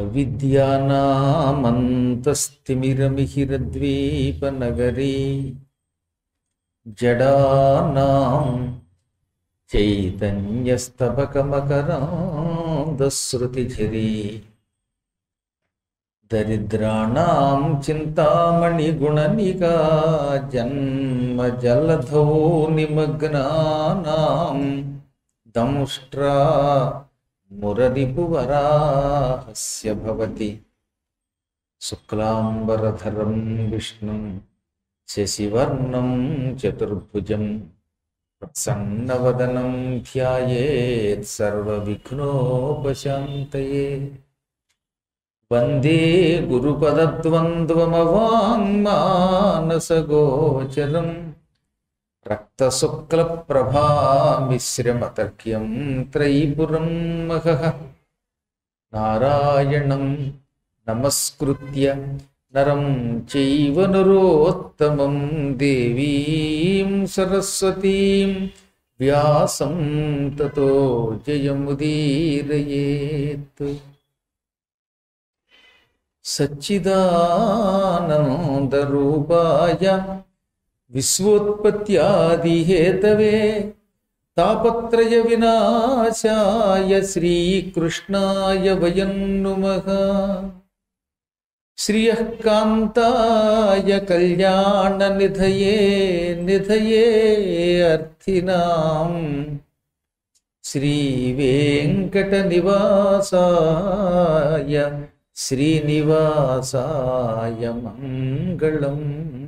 అవిద్యానామంతస్తిమిరమిహిరద్వీపనగరీ జడానాం చైతన్యస్తబకమకరాంధశ్రుతిఝరీ దరిద్రాణం చింతామణిగుణనికా జన్మజలధౌ నిమగ్నానాం దంష్ట్రా మురరిపువరాహస్య భవతి శుక్లాంబరధరం విష్ణుం శశివర్ణం చతుర్భుజం ప్రసన్నవదనం ధ్యాయేత్ సర్వవిఘ్నోపశాంతయే వందే గురుపదద్వంద్వమవాङ्మానసగోచరం రక్తశుక్లప్రభామిశ్రమతర్క్యం త్రైపురం మహః నారాయణం నమస్కృత్య నరం చైవ నరోత్తమం దేవీం సరస్వతీం వ్యాసం తతో జయముదీరయేత్ సచ్చిదానందరూపాయ విశ్వోత్పత్యాదిహేతవే తాపత్రయ వినాశాయ శ్రీకృష్ణాయ వయం నుమః శ్రియః కాంతాయ కళ్యాణ నిధయే నిధయే అర్థినాం శ్రీ వెంకట నివాసాయ శ్రీనివాసాయ మంగళం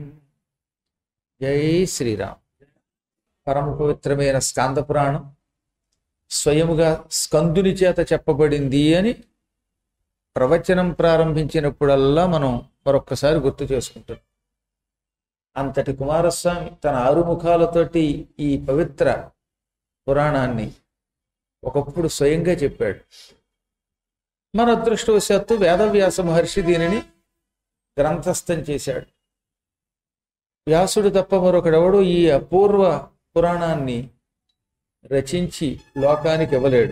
జై శ్రీరామ్ పరమ పవిత్రమైన స్కాంద పురాణం స్వయముగా స్కందుని చేత చెప్పబడింది అని ప్రవచనం ప్రారంభించినప్పుడల్లా మనం మరొక్కసారి గుర్తు చేసుకుంటాం అంతటి కుమారస్వామి తన ఆరు ముఖాలతోటి ఈ పవిత్ర పురాణాన్ని ఒకప్పుడు స్వయంగా చెప్పాడు మన అదృష్టవశాత్తు వేదవ్యాస మహర్షి దీనిని గ్రంథస్థం చేశాడు వ్యాసుడు తప్ప మరొకడెవడు ఈ అపూర్వ పురాణాన్ని రచించి లోకానికి ఇవ్వలేడు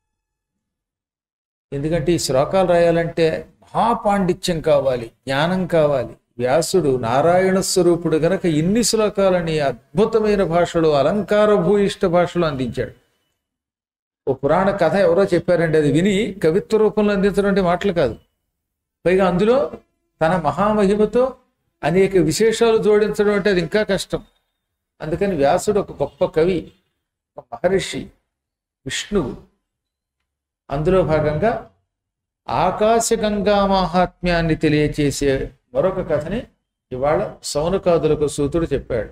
ఎందుకంటే ఈ శ్లోకాలు రాయాలంటే మహాపాండిత్యం కావాలి జ్ఞానం కావాలి వ్యాసుడు నారాయణ స్వరూపుడు గనక ఇన్ని శ్లోకాలని అద్భుతమైన భాషలో అలంకార భూయిష్ట భాషలో అందించాడు ఓ పురాణ కథ ఎవరో చెప్పారండి అది విని కవిత్వ రూపంలో అందించడం అంటే మాటలు కాదు పైగా అందులో తన మహామహిమతో అనేక విశేషాలు జోడించడం అంటే అది ఇంకా కష్టం అందుకని వ్యాసుడు ఒక గొప్ప కవి ఒక మహర్షి విష్ణువు అందులో భాగంగా ఆకాశగంగా మహాత్మ్యాన్ని తెలియచేసే మరొక కథని ఇవాళ సౌనకాదులకు సూతుడు చెప్పాడు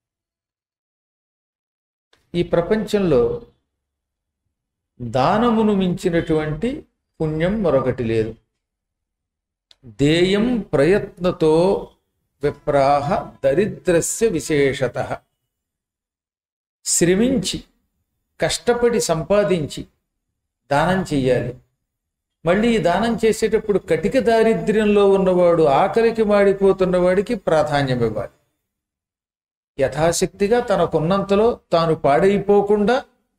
ఈ ప్రపంచంలో దానమును మించినటువంటి పుణ్యం మరొకటి లేదు దేయం ప్రయత్నతో విప్రాహ దరిద్రస్య విశేషత శ్రమించి కష్టపడి సంపాదించి దానం చెయ్యాలి మళ్ళీ ఈ దానం చేసేటప్పుడు కటిక దారిద్ర్యంలో ఉన్నవాడు ఆకలికి మాడిపోతున్నవాడికి ప్రాధాన్యం ఇవ్వాలి యథాశక్తిగా తనకున్నంతలో తాను పాడైపోకుండా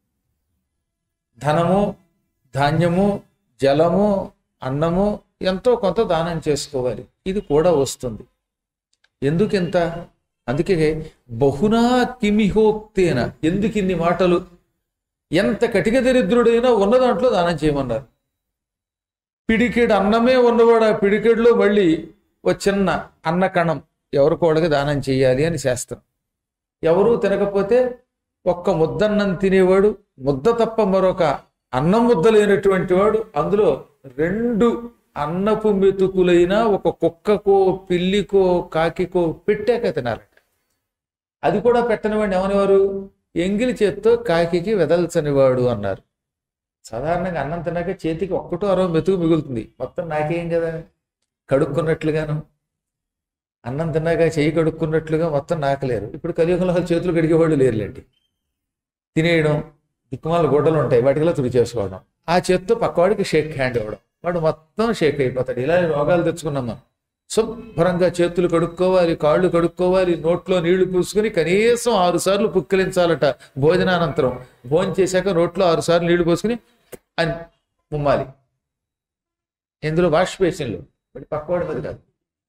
ధనము ధాన్యము జలము అన్నము ఎంతో కొంత దానం చేసుకోవాలి ఇది కూడా వస్తుంది ఎందుకింత అందుకే బహునా కిమిహోక్తేన ఎందుకు ఇన్ని మాటలు ఎంత కటిక దరిద్రుడైనా ఉన్న దాంట్లో దానం చేయమన్నారు పిడికెడు అన్నమే ఉన్నవాడు ఆ పిడికెడులో మళ్ళీ ఒక చిన్న అన్న కణం ఎవరికోడకి దానం చేయాలి అని శాస్త్రం ఎవరూ తినకపోతే ఒక్క ముద్దన్నం తినేవాడు ముద్ద తప్ప మరొక అన్నం ముద్ద లేనటువంటి వాడు అందులో రెండు అన్నపు మెతుకులైన ఒక కుక్కకో పిల్లికో కాకికో పెట్టాక తినాలట అది కూడా పెట్టనివాడిని ఏమనేవారు ఎంగిలి చేత్తో కాకికి వెదల్చనివాడు అన్నారు సాధారణంగా అన్నం తిన్నాక చేతికి ఒక్కటో అరవ మెతుకు మిగులుతుంది మొత్తం నాకేం కదా కడుక్కున్నట్లుగాను అన్నం తిన్నాక చేయి కడుక్కున్నట్లుగా మొత్తం నాకలేరు ఇప్పుడు కలియుగంలో అసలు చేతులు కడిగేవాళ్ళు లేరులేండి తినేయడం దిక్కుమాల గుడ్డలు ఉంటాయి వాటికిలా తుడి చేసుకోవడం ఆ చేత్తో పక్కవాడికి షేక్ హ్యాండ్ ఇవ్వడం వాడు మొత్తం షేక్ అయిపోతాడు ఇలా రోగాలు తెచ్చుకున్నాం మనం శుభ్రంగా చేతులు కడుక్కోవాలి కాళ్ళు కడుక్కోవాలి నోట్లో నీళ్లు పూసుకుని కనీసం ఆరు సార్లు పుక్కిలించాలట భోజనానంతరం భోజనం చేశాక నోట్లో ఆరు సార్లు నీళ్లు పోసుకుని అని ముమ్మాలి ఇందులో వాష్ బేసిన్లు మరి పక్కవాడి మీద కాదు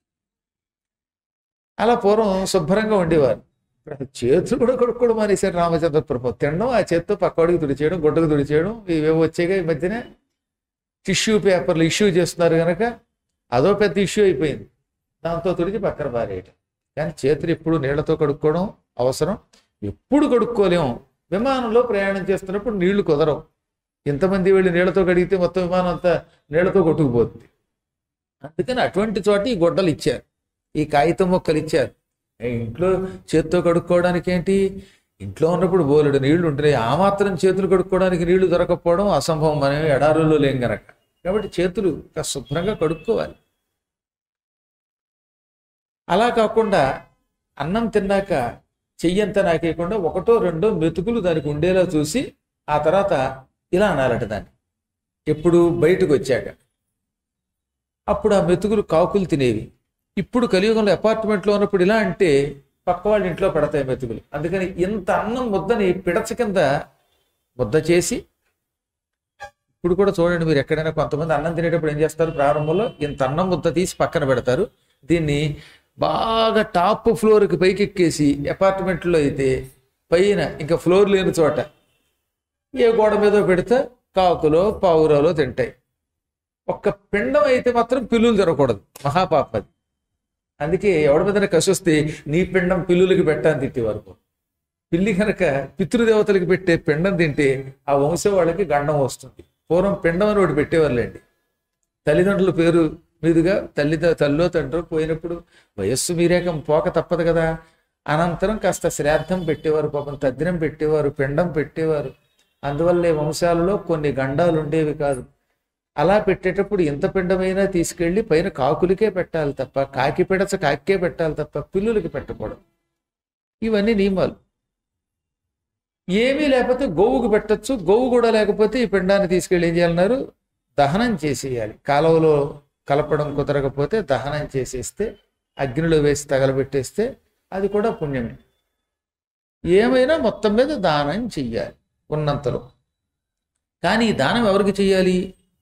అలా పూర్వం శుభ్రంగా ఉండేవారు ఇప్పుడు అసలు చేతులు కూడా కొడుకోవడం మానేశారు రామచంద్ర ప్రభు తినడం ఆ చేత్తో పక్కవాడికి తుడిచేయడం గుడ్డకు తుడిచేయడం ఇవేవో వచ్చాయిగా ఈ మధ్యనే టిష్యూ పేపర్లు ఇష్యూ చేస్తున్నారు కనుక అదో పెద్ద ఇష్యూ అయిపోయింది దాంతో తుడిచి పక్కన పారేయటం కానీ చేతులు ఎప్పుడు నీళ్లతో కడుక్కోవడం అవసరం ఎప్పుడు కడుక్కోలేము విమానంలో ప్రయాణం చేస్తున్నప్పుడు నీళ్లు కుదరవు ఇంతమంది వెళ్ళి నీళ్లతో కడిగితే మొత్తం విమానం అంతా నీళ్లతో కొట్టుకుపోతుంది అందుకని అటువంటి చోట ఈ గుడ్డలు ఇచ్చారు ఈ కాగితం మొక్కలు ఇచ్చారు ఏ ఇంట్లో చేత్తో కడుక్కోవడానికి ఏంటి ఇంట్లో ఉన్నప్పుడు బోలెడు నీళ్లు ఉంటున్నాయి ఆ మాత్రం చేతులు కడుక్కోవడానికి నీళ్లు దొరకపోవడం అసంభవం మనం ఎడారుల్లో లేం గనక కాబట్టి చేతులు కాస్త శుభ్రంగా కడుక్కోవాలి అలా కాకుండా అన్నం తిన్నాక చెయ్యంతా నాకేయకుండా ఒకటో రెండో మెతుకులు దానికి ఉండేలా చూసి ఆ తర్వాత ఇలా అనాలట దాన్ని ఎప్పుడు బయటకు వచ్చాక అప్పుడు ఆ మెతుకులు కాకులు తినేవి ఇప్పుడు కలియుగంలో అపార్ట్మెంట్లో ఉన్నప్పుడు ఇలా అంటే పక్క వాళ్ళ ఇంట్లో పెడతాయి మెతుకులు అందుకని ఇంత అన్నం ముద్దని పిడచ కింద ముద్ద చేసి ఇప్పుడు కూడా చూడండి మీరు ఎక్కడైనా కొంతమంది అన్నం తినేటప్పుడు ఏం చేస్తారు ప్రారంభంలో ఇంత అన్నం ముద్ద తీసి పక్కన పెడతారు దీన్ని బాగా టాప్ ఫ్లోర్కి పైకి ఎక్కేసి అపార్ట్మెంట్లో అయితే పైన ఇంకా ఫ్లోర్ లేని చోట ఏ గోడ మీద పెడితే కాకులో పావురాలో తింటాయి ఒక్క పిండం అయితే మాత్రం పిల్లులు తినకూడదు మహాపాప అది అందుకే ఎవడి మీద కసి వస్తే నీ పిండం పిల్లులకి పెట్టని తిట్టే వరకు పిల్లి కనుక పితృదేవతలకి పెట్టే పిండం తింటే ఆ వంశం వాళ్ళకి గండం వస్తుంది పూర్వం పిండం అని ఒకటి పెట్టేవాళ్ళండి తల్లిదండ్రుల పేరు మీదుగా తల్లి తల్లో తండ్రి పోయినప్పుడు వయస్సు మీరేకం పోక తప్పదు కదా అనంతరం కాస్త శ్రాద్ధం పెట్టేవారు పాపం తద్దినం పెట్టేవారు పిండం పెట్టేవారు అందువల్లే వంశాలలో కొన్ని గండాలు ఉండేవి కాదు అలా పెట్టేటప్పుడు ఎంత పిండమైనా తీసుకెళ్లి పైన కాకులకే పెట్టాలి తప్ప కాకి పెడచ కాకే పెట్టాలి తప్ప పిల్లులకి పెట్టకూడదు ఇవన్నీ నియమాలు ఏమీ లేకపోతే గోవుకు పెట్టచ్చు గోవు కూడా లేకపోతే ఈ పిండాన్ని తీసుకెళ్ళి ఏం చేయాలన్నారు దహనం చేసేయాలి కాలువలో కలపడం కుదరకపోతే దహనం చేసేస్తే అగ్నిలో వేసి తగలబెట్టేస్తే అది కూడా పుణ్యమే ఏమైనా మొత్తం మీద దానం చెయ్యాలి ఉన్నంతలో కానీ ఈ దానం ఎవరికి చెయ్యాలి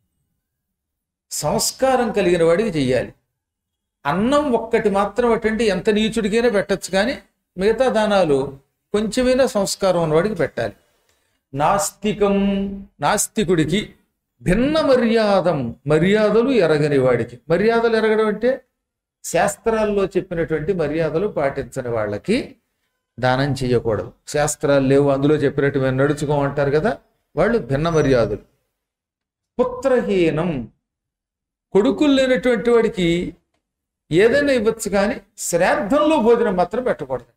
సంస్కారం కలిగిన వాడికి చెయ్యాలి అన్నం ఒక్కటి మాత్రం అటండి ఎంత నీచుడికైనా పెట్టచ్చు కానీ మిగతా దానాలు కొంచెమైనా సంస్కారం ఉన్నవాడికి పెట్టాలి నాస్తికం నాస్తికుడికి భిన్న మర్యాదం మర్యాదలు ఎరగని వాడికి మర్యాదలు ఎరగడం అంటే శాస్త్రాల్లో చెప్పినటువంటి మర్యాదలు పాటించని వాళ్ళకి దానం చేయకూడదు శాస్త్రాలు లేవు అందులో చెప్పినట్టు మేము నడుచుకోమంటారు కదా వాళ్ళు భిన్న మర్యాదలు పుత్రహీనం కొడుకులు లేనటువంటి వాడికి ఏదైనా ఇవ్వచ్చు కానీ శ్రాద్ధంలో భోజనం మాత్రం పెట్టకూడదట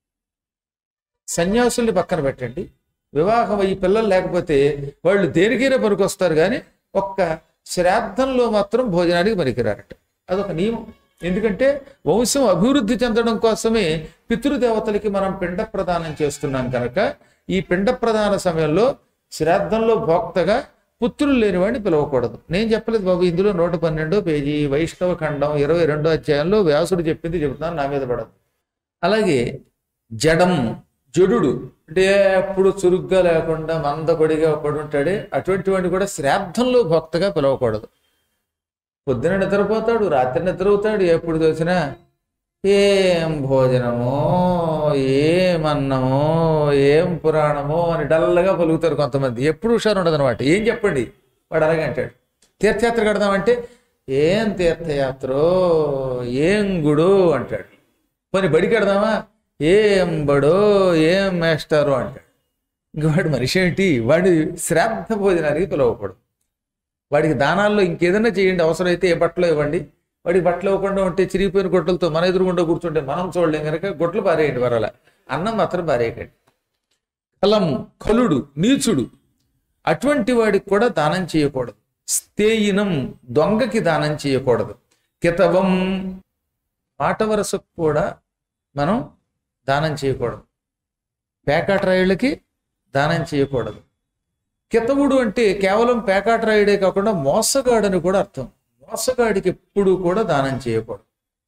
సన్యాసుల్ని పక్కన పెట్టండి వివాహం అయ్యి పిల్లలు లేకపోతే వాళ్ళు దేనికైనా పనికొస్తారు కానీ ఒక్క శ్రాద్ధంలో మాత్రం భోజనానికి పనికిరారట అదొక నియమం ఎందుకంటే వంశం అభివృద్ధి చెందడం కోసమే పితృదేవతలకి మనం పిండ ప్రదానం చేస్తున్నాం కనుక ఈ పిండ ప్రదాన సమయంలో శ్రాద్ధంలో భోక్తగా పుత్రులు లేనివాడిని పిలవకూడదు నేను చెప్పలేదు బాబు ఇందులో నూట పన్నెండో పేజీ వైష్ణవ ఖండం ఇరవై రెండో అధ్యాయంలో వ్యాసుడు చెప్పింది చెబుతున్నాను నా మీద పడదు అలాగే జడం జడుడు అంటే ఎప్పుడు చురుగ్గా లేకుండా మందకొడిగా ఒకడు ఉంటాడే అటువంటి వాడిని కూడా శ్రాద్ధంలో భక్తగా పిలవకూడదు పొద్దున నిద్రపోతాడు రాత్రి నిద్రవుతాడు ఎప్పుడు చూసినా ఏం భోజనమో ఏం అన్నమో ఏం పురాణమో అని డల్లగా పలుకుతారు కొంతమంది ఎప్పుడు హుషారు ఉండదు అనమాట ఏం చెప్పండి వాడు అలాగే అంటాడు తీర్థయాత్ర కడదామంటే ఏం తీర్థయాత్రో ఏం గుడో అంటాడు పోనీ బడి కడదామా ఏం బడో ఏం మేస్టారో అంటాడు ఇంక వాడు మనిషి ఏంటి వాడి శ్రాద్ధ భోజనానికి పిలవకూడదు వాడికి దానాల్లో ఇంకేదైనా చేయండి అవసరమైతే ఏ బట్టలో ఇవ్వండి వాడికి బట్టలు ఇవ్వకుండా ఉంటే చిరిగిపోయిన గుడ్డలతో మన ఎదురుగుండా కూర్చుంటే మనం చూడలేం కనుక గుడ్లు పారేయండి వరల అన్నం మాత్రం పారేయకండి కలం కలుడు నీచుడు అటువంటి వాడికి కూడా దానం చేయకూడదు స్థేయినం దొంగకి దానం చేయకూడదు కితవం మాట వరసకు కూడా మనం దానం చేయకూడదు పేకాట్రాయుళ్ళకి దానం చేయకూడదు కితవుడు అంటే కేవలం పేకాట్రాయుడే కాకుండా మోసగాడని కూడా అర్థం మోసగాడికి ఎప్పుడు కూడా దానం చేయకూడదు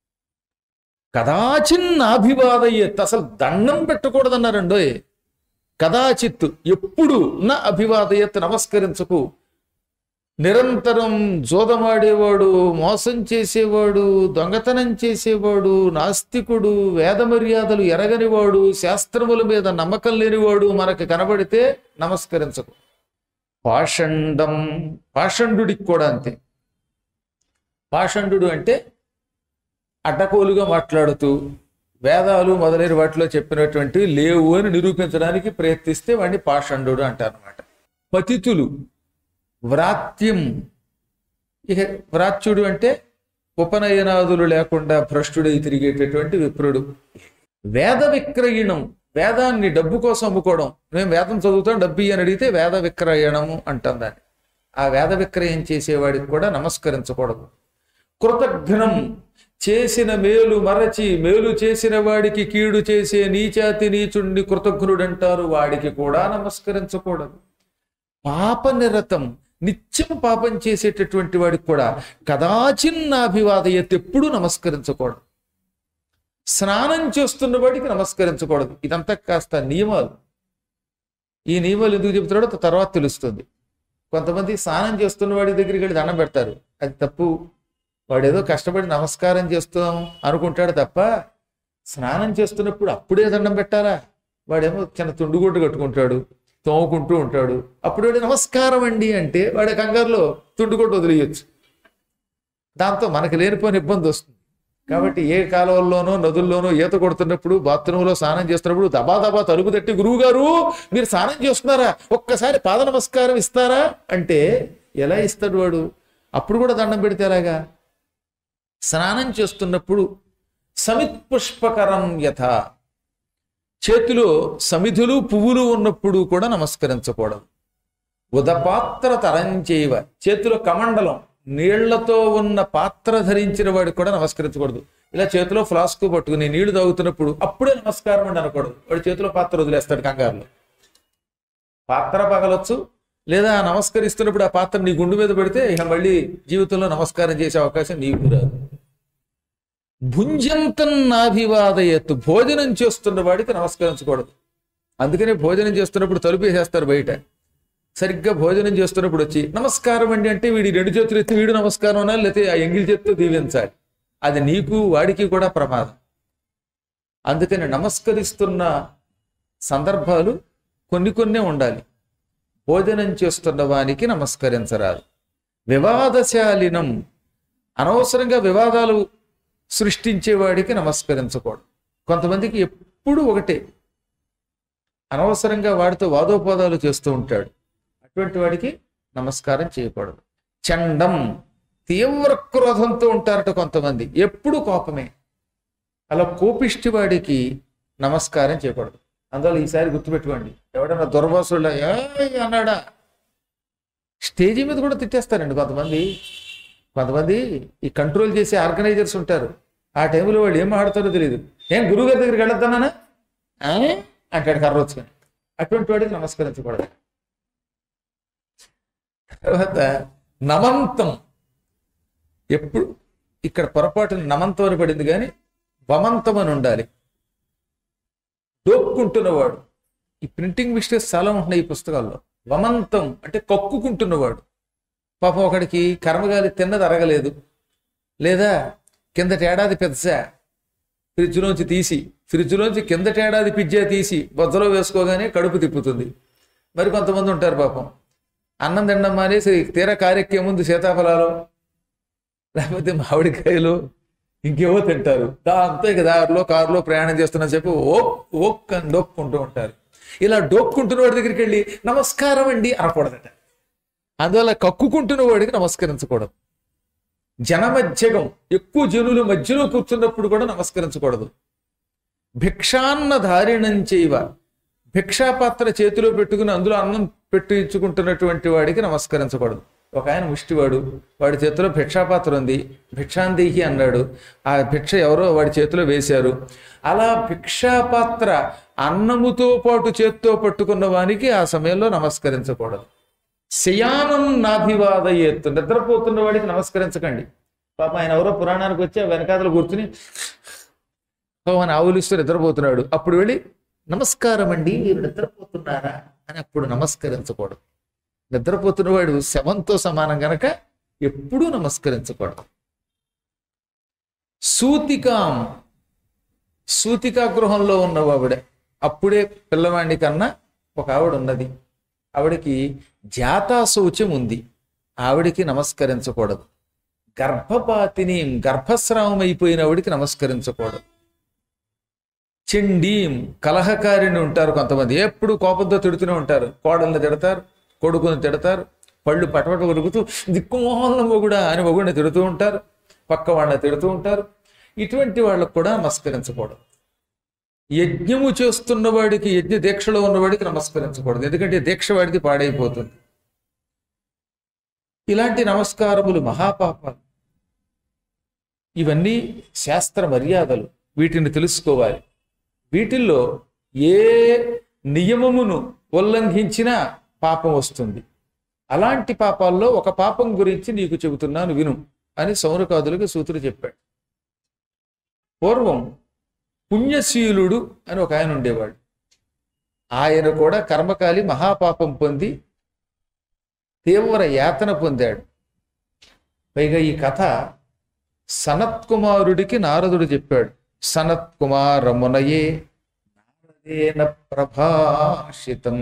కదాచిన్ అభివాదయ్యత్ అసలు దండం పెట్టకూడదన్నారండోయ్ కదాచిత్ ఎప్పుడు నా అభివాదయత్ నమస్కరించకు నిరంతరం జోదమాడేవాడు మోసం చేసేవాడు దొంగతనం చేసేవాడు నాస్తికుడు వేద మర్యాదలు ఎరగనివాడు శాస్త్రముల మీద నమ్మకం లేనివాడు మనకు కనబడితే నమస్కరించకు పాషండం పాషండుడికి కూడా అంతే పాషండు అంటే అడ్డకోలుగా మాట్లాడుతూ వేదాలు మొదలైన వాటిలో చెప్పినటువంటి లేవు అని నిరూపించడానికి ప్రయత్నిస్తే వాడిని పాషండు అంటారనమాట పతితులు వ్రాత్యం ఇక వ్రాత్యుడు అంటే ఉపనయనాదులు లేకుండా భ్రష్టుడై తిరిగేటటువంటి విప్రుడు వేద విక్రయణం వేదాన్ని డబ్బు కోసం అమ్ముకోవడం మేము వేదం చదువుతాం డబ్బు అని అడిగితే వేద విక్రయణము అంటాం దాన్ని ఆ వేద విక్రయం చేసేవాడికి కూడా నమస్కరించకూడదు కృతఘ్నం చేసిన మేలు మరచి మేలు చేసిన వాడికి కీడు చేసే నీచాతి నీచుండి కృతజ్ఞుడంటారు వాడికి కూడా నమస్కరించకూడదు పాప నిరతం నిత్యం పాపం చేసేటటువంటి వాడికి కూడా కదాచిన్నాభివాదయత్ ఎప్పుడూ నమస్కరించకూడదు స్నానం చేస్తున్న వాడికి నమస్కరించకూడదు ఇదంతా కాస్త నియమాలు ఈ నియమాలు ఎందుకు చెబుతున్నాడో తర్వాత తెలుస్తుంది కొంతమంది స్నానం చేస్తున్న వాడి దగ్గరికి వెళ్ళి దండం పెడతారు అది తప్పు వాడు ఏదో కష్టపడి నమస్కారం చేస్తాం అనుకుంటాడు తప్ప స్నానం చేస్తున్నప్పుడు అప్పుడే దండం పెట్టాలా వాడేమో చిన్న తుండుగుడ్డు కట్టుకుంటాడు తోముకుంటూ ఉంటాడు అప్పుడు వాడు నమస్కారం అండి అంటే వాడి కంగారులో తుండుగుడ్డు వదిలేయచ్చు దాంతో మనకి లేనిపోయిన ఇబ్బంది వస్తుంది కాబట్టి ఏ కాలువల్లోనో నదుల్లోనో ఈత కొడుతున్నప్పుడు బాత్రూంలో స్నానం చేస్తున్నప్పుడు దబా దబా తలుపు తట్టి గురువు గారు మీరు స్నానం చేస్తున్నారా ఒక్కసారి పాద నమస్కారం ఇస్తారా అంటే ఎలా ఇస్తాడు వాడు అప్పుడు కూడా దండం పెడితే ఎలాగా స్నానం చేస్తున్నప్పుడు సమిత్ పుష్పకరం యథ చేతిలో సమిధులు పువ్వులు ఉన్నప్పుడు కూడా నమస్కరించకూడదు ఉదపాత్ర తరంచేవ చేతిలో కమండలం నీళ్లతో ఉన్న పాత్ర ధరించిన వాడికి కూడా నమస్కరించకూడదు ఇలా చేతిలో ఫ్లాస్క్ పట్టుకుని నీళ్లు తాగుతున్నప్పుడు అప్పుడే నమస్కారం అండి అనకూడదు వాడి చేతిలో పాత్ర వదిలేస్తాడు కంగారులో పాత్ర పగలొచ్చు లేదా నమస్కరిస్తున్నప్పుడు ఆ పాత్ర నీ గుండు మీద పెడితే ఇక మళ్ళీ జీవితంలో నమస్కారం చేసే అవకాశం నీకు రాదు భుంజంతం నాభివాదయత్తు భోజనం చేస్తున్న వాడికి నమస్కరించకూడదు అందుకనే భోజనం చేస్తున్నప్పుడు తలుపు వేసేస్తారు బయట సరిగ్గా భోజనం చేస్తున్నప్పుడు వచ్చి నమస్కారం అండి అంటే వీడి రెండు చేతులు ఎత్తి వీడు నమస్కారం అనాలి లేకపోతే ఆ ఎంగిల్ చేత్తో దీవించాలి అది నీకు వాడికి కూడా ప్రమాదం అందుకని నమస్కరిస్తున్న సందర్భాలు కొన్ని కొన్నే ఉండాలి భోజనం చేస్తున్న వానికి నమస్కరించరాదు వివాదశాలినం అనవసరంగా వివాదాలు సృష్టించేవాడికి నమస్కరించకూడదు కొంతమందికి ఎప్పుడు ఒకటే అనవసరంగా వాడితో వాదోపాదాలు చేస్తూ ఉంటాడు అటువంటి వాడికి నమస్కారం చేయకూడదు చండం తీవ్ర క్రోధంతో ఉంటారట కొంతమంది ఎప్పుడు కోపమే అలా కోపిష్టి వాడికి నమస్కారం చేయకూడదు అందువల్ల ఈసారి గుర్తుపెట్టుకోండి ఎవడన్నా దుర్వాసుడు అన్నాడా స్టేజీ మీద కూడా తిట్టేస్తారండి కొంతమంది కొంతమంది ఈ కంట్రోల్ చేసే ఆర్గనైజర్స్ ఉంటారు ఆ టైంలో వాళ్ళు ఏం ఆడతారో తెలియదు ఏం గురువుగారి దగ్గరికి వెళ్ళొద్దానా అంటాడు కర్ర వచ్చుకొని అటువంటి వాడికి నమస్కరించకూడదు తర్వాత నమంతం ఎప్పుడు ఇక్కడ పొరపాటు నమంతం అని పడింది కానీ వమంతం అని ఉండాలి డోక్కుంటున్నవాడు ఈ ప్రింటింగ్ మిస్టేక్స్ చాలా ఉంటున్నాయి ఈ పుస్తకాల్లో వమంతం అంటే కక్కుకుంటున్నవాడు పాపం ఒకడికి కర్మగాలి తిన్నది అరగలేదు లేదా కిందటి ఏడాది పెద్ద ఫ్రిడ్జ్లోంచి తీసి ఫ్రిడ్జ్లోంచి కిందటి ఏడాది పిజ్జా తీసి బొజ్జలో వేసుకోగానే కడుపు తిప్పుతుంది మరి కొంతమంది ఉంటారు పాపం అన్నం తినడం మానేసి తీర కారెక్కే ముందు సీతాఫలాలు లేకపోతే మామిడికాయలు ఇంకేవో తింటారు దాంతో ఇక దారిలో కారులో ప్రయాణం చేస్తున్నా చెప్పి ఓక్ ఓక్ అని డొక్కుంటూ ఉంటారు ఇలా డొక్కుంటున్న వాడి దగ్గరికి వెళ్ళి నమస్కారం అండి అనకూడదట అందువల్ల కక్కుకుంటున్న వాడికి నమస్కరించకూడదు జనమధ్యగం ఎక్కువ జనులు మధ్యలో కూర్చున్నప్పుడు కూడా నమస్కరించకూడదు భిక్షాన్న ధారిణం చేయవ భిక్షాపాత్ర చేతిలో పెట్టుకుని అందులో అన్నం పెట్టించుకుంటున్నటువంటి వాడికి నమస్కరించకూడదు ఒక ఆయన ముష్టివాడు వాడి చేతిలో భిక్షాపాత్ర ఉంది భిక్షాందేహి అన్నాడు ఆ భిక్ష ఎవరో వాడి చేతిలో వేశారు అలా భిక్షాపాత్ర అన్నముతో పాటు చేత్తో పట్టుకున్న వానికి ఆ సమయంలో నమస్కరించకూడదు శయానం నాభివాదయ్యత్తు నిద్రపోతున్న వాడికి నమస్కరించకండి పాప ఆయన ఎవరో పురాణానికి వచ్చి ఆ వెనకాతలు కూర్చుని అని ఆవులిస్తూ నిద్రపోతున్నాడు అప్పుడు వెళ్ళి నమస్కారం అండి మీరు నిద్రపోతున్నారా అని అప్పుడు నమస్కరించకూడదు నిద్రపోతున్నవాడు శవంతో సమానం గనక ఎప్పుడూ నమస్కరించకూడదు సూతికాం సూతికా గృహంలో ఉన్న ఆవిడ అప్పుడే పిల్లవాడి కన్నా ఒక ఆవిడ ఉన్నది ఆవిడకి జాతా శౌచం ఉంది ఆవిడికి నమస్కరించకూడదు గర్భపాతిని గర్భస్రావం అయిపోయిన ఆవిడికి నమస్కరించకూడదు చెండీం కలహకారిని ఉంటారు కొంతమంది ఎప్పుడు కోపంతో తిడుతూనే ఉంటారు కోడల్ని తిడతారు కొడుకుని తిడతారు పళ్ళు పటపట ఉరుకుతూ దిక్కుమోహన్ల మొగుడా అని మొగుడిని తిడుతూ ఉంటారు పక్క వాళ్ళని తిడుతూ ఉంటారు ఇటువంటి వాళ్ళకు కూడా నమస్కరించకూడదు యజ్ఞము చేస్తున్న వాడికి యజ్ఞ దీక్షలో ఉన్నవాడికి నమస్కరించకూడదు ఎందుకంటే దీక్ష వాడికి పాడైపోతుంది ఇలాంటి నమస్కారములు మహాపాపాలు ఇవన్నీ శాస్త్ర మర్యాదలు వీటిని తెలుసుకోవాలి వీటిల్లో ఏ నియమమును ఉల్లంఘించినా పాపం వస్తుంది అలాంటి పాపాల్లో ఒక పాపం గురించి నీకు చెబుతున్నాను విను అని సౌనకాదులకు సూతుడు చెప్పాడు పూర్వం పుణ్యశీలుడు అని ఒక ఆయన ఉండేవాడు ఆయన కూడా కర్మకాలి మహాపాపం పొంది తీవ్ర యాతన పొందాడు పైగా ఈ కథ సనత్కుమారుడికి నారదుడు చెప్పాడు సనత్కుమారమునయే నారదేన ప్రభాషితం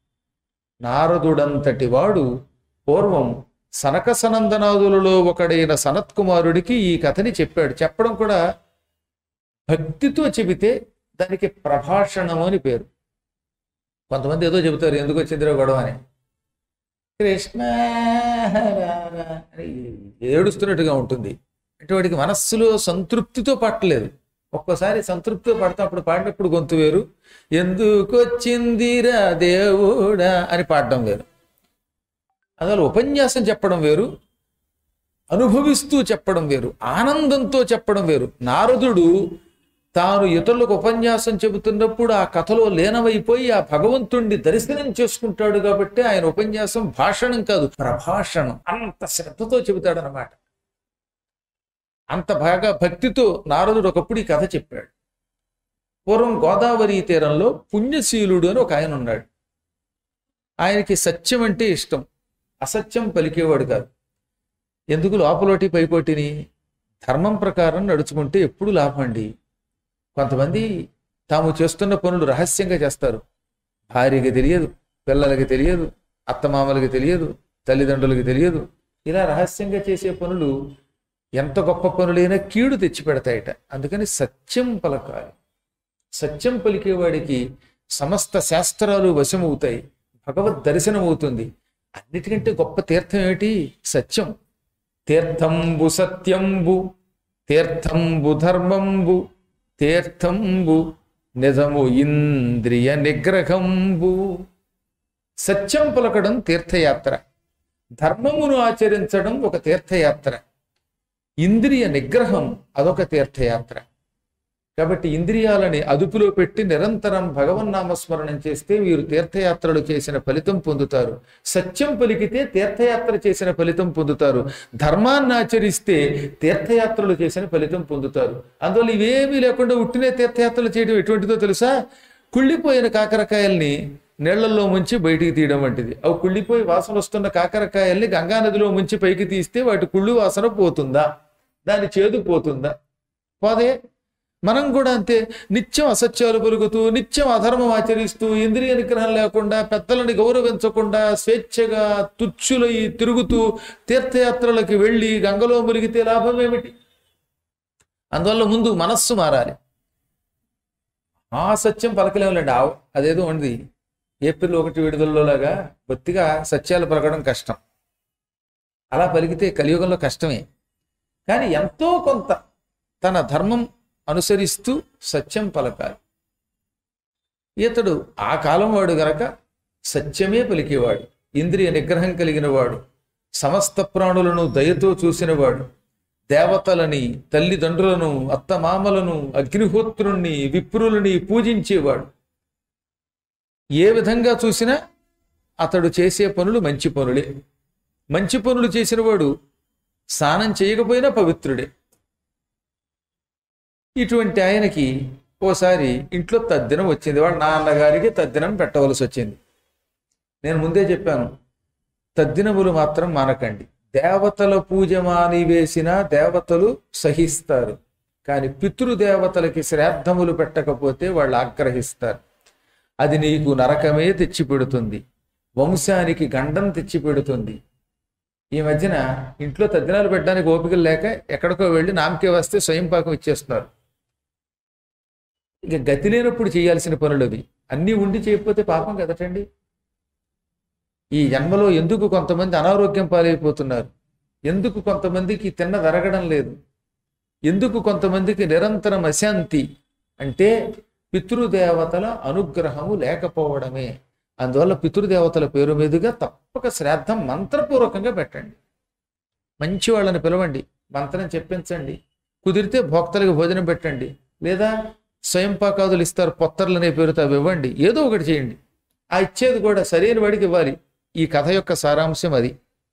నారదుడంతటి వాడు పూర్వం సనక సనందనాదులలో ఒకడైన సనత్కుమారుడికి ఈ కథని చెప్పాడు చెప్పడం కూడా భక్తితో చెబితే దానికి ప్రభాషణము అని పేరు కొంతమంది ఏదో చెబుతారు ఎందుకు వచ్చిందిరో గొడవ అని కృష్ణ హర అని ఏడుస్తున్నట్టుగా ఉంటుంది అంటే వాడికి మనస్సులో సంతృప్తితో పట్టలేదు ఒక్కోసారి సంతృప్తితో పడతా అప్పుడు పాడినప్పుడు గొంతు వేరు ఎందుకు వచ్చిందిరా దేవుడా అని పాడడం వేరు అందువల్ల ఉపన్యాసం చెప్పడం వేరు అనుభవిస్తూ చెప్పడం వేరు ఆనందంతో చెప్పడం వేరు నారదుడు తాను ఇతరులకు ఉపన్యాసం చెబుతున్నప్పుడు ఆ కథలో లీనమైపోయి ఆ భగవంతుణ్ణి దర్శనం చేసుకుంటాడు కాబట్టి ఆయన ఉపన్యాసం భాషణం కాదు ప్రభాషణం అంత శ్రద్ధతో చెబుతాడనమాట అంత బాగా భక్తితో నారదుడు ఒకప్పుడు ఈ కథ చెప్పాడు పూర్వం గోదావరి తీరంలో పుణ్యశీలుడు అని ఒక ఆయన ఉన్నాడు ఆయనకి సత్యం అంటే ఇష్టం అసత్యం పలికేవాడు కాదు ఎందుకు లోపలోటి పైపోటిని ధర్మం ప్రకారం నడుచుకుంటే ఎప్పుడు లాభం అండి కొంతమంది తాము చేస్తున్న పనులు రహస్యంగా చేస్తారు భార్యకి తెలియదు పిల్లలకి తెలియదు అత్తమామలకి తెలియదు తల్లిదండ్రులకి తెలియదు ఇలా రహస్యంగా చేసే పనులు ఎంత గొప్ప పనులైనా కీడు తెచ్చిపెడతాయట అందుకని సత్యం పలకాలి సత్యం పలికేవాడికి సమస్త శాస్త్రాలు వశమవుతాయి భగవద్ దర్శనం అవుతుంది అన్నిటికంటే గొప్ప తీర్థం ఏమిటి సత్యం తీర్థంబు సత్యంబు తీర్థంబు ధర్మంబు తీర్థంబు నిజము ఇంద్రియ నిగ్రహంబు సత్యం పలకడం తీర్థయాత్ర ధర్మమును ఆచరించడం ఒక తీర్థయాత్ర ఇంద్రియ నిగ్రహం అదొక తీర్థయాత్ర కాబట్టి ఇంద్రియాలని అదుపులో పెట్టి నిరంతరం భగవన్నామస్మరణం చేస్తే వీరు తీర్థయాత్రలు చేసిన ఫలితం పొందుతారు సత్యం పలికితే తీర్థయాత్ర చేసిన ఫలితం పొందుతారు ధర్మాన్ని ఆచరిస్తే తీర్థయాత్రలు చేసిన ఫలితం పొందుతారు అందువల్ల ఇవేమీ లేకుండా ఉట్టినే తీర్థయాత్రలు చేయడం ఎటువంటిదో తెలుసా కుళ్ళిపోయిన కాకరకాయల్ని నీళ్లలో ముంచి బయటికి తీయడం వంటిది అవి కుళ్ళిపోయి వాసన వస్తున్న కాకరకాయల్ని గంగానదిలో ముంచి పైకి తీస్తే వాటి కుళ్ళు వాసన పోతుందా దాని చేదు పోతుందా పోదే మనం కూడా అంతే నిత్యం అసత్యాలు పలుకుతూ నిత్యం అధర్మం ఆచరిస్తూ ఇంద్రియ నిగ్రహం లేకుండా పెద్దలని గౌరవించకుండా స్వేచ్ఛగా తుచ్చులై తిరుగుతూ తీర్థయాత్రలకు వెళ్ళి గంగలో మునిగితే లాభం ఏమిటి అందువల్ల ముందు మనస్సు మారాలి ఆ సత్యం పలకలేములేండి ఆవు అదేదో ఉంది ఏప్రిల్ ఒకటి విడుదలలోలాగా బొత్తిగా సత్యాలు పలకడం కష్టం అలా పలికితే కలియుగంలో కష్టమే కానీ ఎంతో కొంత తన ధర్మం అనుసరిస్తూ సత్యం పలకాలి ఇతడు ఆ కాలం వాడు గనక సత్యమే పలికేవాడు ఇంద్రియ నిగ్రహం కలిగిన వాడు సమస్త ప్రాణులను దయతో చూసినవాడు దేవతలని తల్లిదండ్రులను అత్తమామలను అగ్నిహోత్రుణ్ణి విప్రులని పూజించేవాడు ఏ విధంగా చూసినా అతడు చేసే పనులు మంచి పనులే మంచి పనులు చేసినవాడు స్నానం చేయకపోయినా పవిత్రుడే ఇటువంటి ఆయనకి ఓసారి ఇంట్లో తద్దినం వచ్చింది వాళ్ళ నాన్నగారికి తద్దినం పెట్టవలసి వచ్చింది నేను ముందే చెప్పాను తద్దినములు మాత్రం మానకండి దేవతల పూజ మానివేసిన దేవతలు సహిస్తారు కానీ పితృదేవతలకి శ్రాద్ధములు పెట్టకపోతే వాళ్ళు ఆగ్రహిస్తారు అది నీకు నరకమే తెచ్చిపెడుతుంది వంశానికి గండం తెచ్చిపెడుతుంది ఈ మధ్యన ఇంట్లో తద్దినాలు పెట్టడానికి ఓపికలు లేక ఎక్కడికో వెళ్ళి నామకే వస్తే స్వయం పాకం ఇచ్చేస్తున్నారు ఇక గతి లేనప్పుడు చేయాల్సిన పనులు అవి అన్నీ ఉండి చేయకపోతే పాపం కదటండి ఈ జన్మలో ఎందుకు కొంతమంది అనారోగ్యం పాలైపోతున్నారు ఎందుకు కొంతమందికి తిన్న జరగడం లేదు ఎందుకు కొంతమందికి నిరంతరం అశాంతి అంటే పితృదేవతల అనుగ్రహము లేకపోవడమే అందువల్ల పితృదేవతల పేరు మీదుగా తప్పక శ్రాద్ధం మంత్రపూర్వకంగా పెట్టండి మంచి వాళ్ళని పిలవండి మంత్రం చెప్పించండి కుదిరితే భోక్తలకు భోజనం పెట్టండి లేదా స్వయం పాకాదులు ఇస్తారు పొత్తర్లు అనే పేరుతో అవి ఇవ్వండి ఏదో ఒకటి చేయండి ఆ ఇచ్చేది కూడా సరైన వాడికి ఇవ్వాలి ఈ కథ యొక్క సారాంశం అది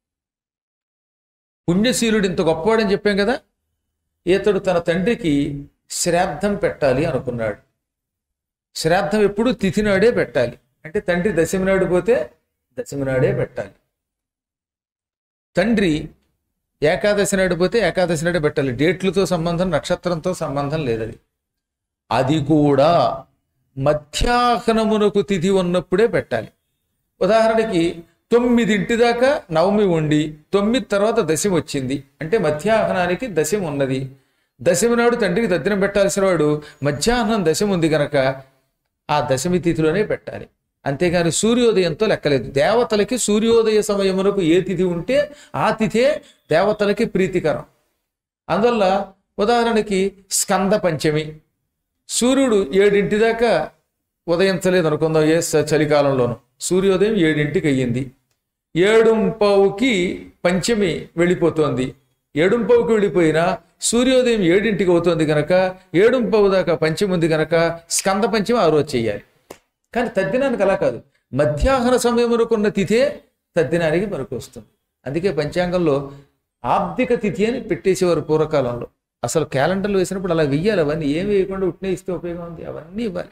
పుణ్యశీలుడు ఇంత గొప్పవాడని చెప్పాం కదా ఇతడు తన తండ్రికి శ్రాద్ధం పెట్టాలి అనుకున్నాడు శ్రాద్ధం ఎప్పుడు తిథి నాడే పెట్టాలి అంటే తండ్రి దశమి నాడు పోతే దశమి నాడే పెట్టాలి తండ్రి ఏకాదశి నాడు పోతే ఏకాదశి నాడే పెట్టాలి డేట్లతో సంబంధం నక్షత్రంతో సంబంధం లేదది అది కూడా మధ్యాహ్నమునకు తిథి ఉన్నప్పుడే పెట్టాలి ఉదాహరణకి తొమ్మిదింటి దాకా నవమి ఉండి తొమ్మిది తర్వాత దశమి వచ్చింది అంటే మధ్యాహ్నానికి దశమి ఉన్నది దశమి నాడు తండ్రికి దద్దినం పెట్టాల్సిన వాడు మధ్యాహ్నం దశమి ఉంది గనక ఆ దశమి తిథిలోనే పెట్టాలి అంతేగాని సూర్యోదయంతో లెక్కలేదు దేవతలకి సూర్యోదయ సమయమునకు ఏ తిథి ఉంటే ఆ తిథే దేవతలకి ప్రీతికరం అందువల్ల ఉదాహరణకి స్కంద పంచమి సూర్యుడు ఏడింటి దాకా ఉదయించలేదు అనుకుందాం ఏ స- చలికాలంలోనూ సూర్యోదయం ఏడింటికి అయ్యింది ఏడుంపావుకి పంచమి వెళ్ళిపోతోంది ఏడుంపావుకి వెళ్ళిపోయినా సూర్యోదయం ఏడింటికి అవుతోంది గనక ఏడుంపావు దాకా పంచమి ఉంది గనక స్కంద పంచమి ఆ రోజు చేయాలి కానీ తద్దినానికి అలా కాదు మధ్యాహ్న సమయమునకున్న తిథే తద్దినానికి మనకు వస్తుంది అందుకే పంచాంగంలో ఆబ్దిక తిథి అని పెట్టేసేవారు పూర్వకాలంలో అసలు క్యాలెండర్లు వేసినప్పుడు అలా వెయ్యాలి అవన్నీ ఏం వేయకుండా ఉట్నే ఇస్తే ఉపయోగం ఉంది అవన్నీ ఇవ్వాలి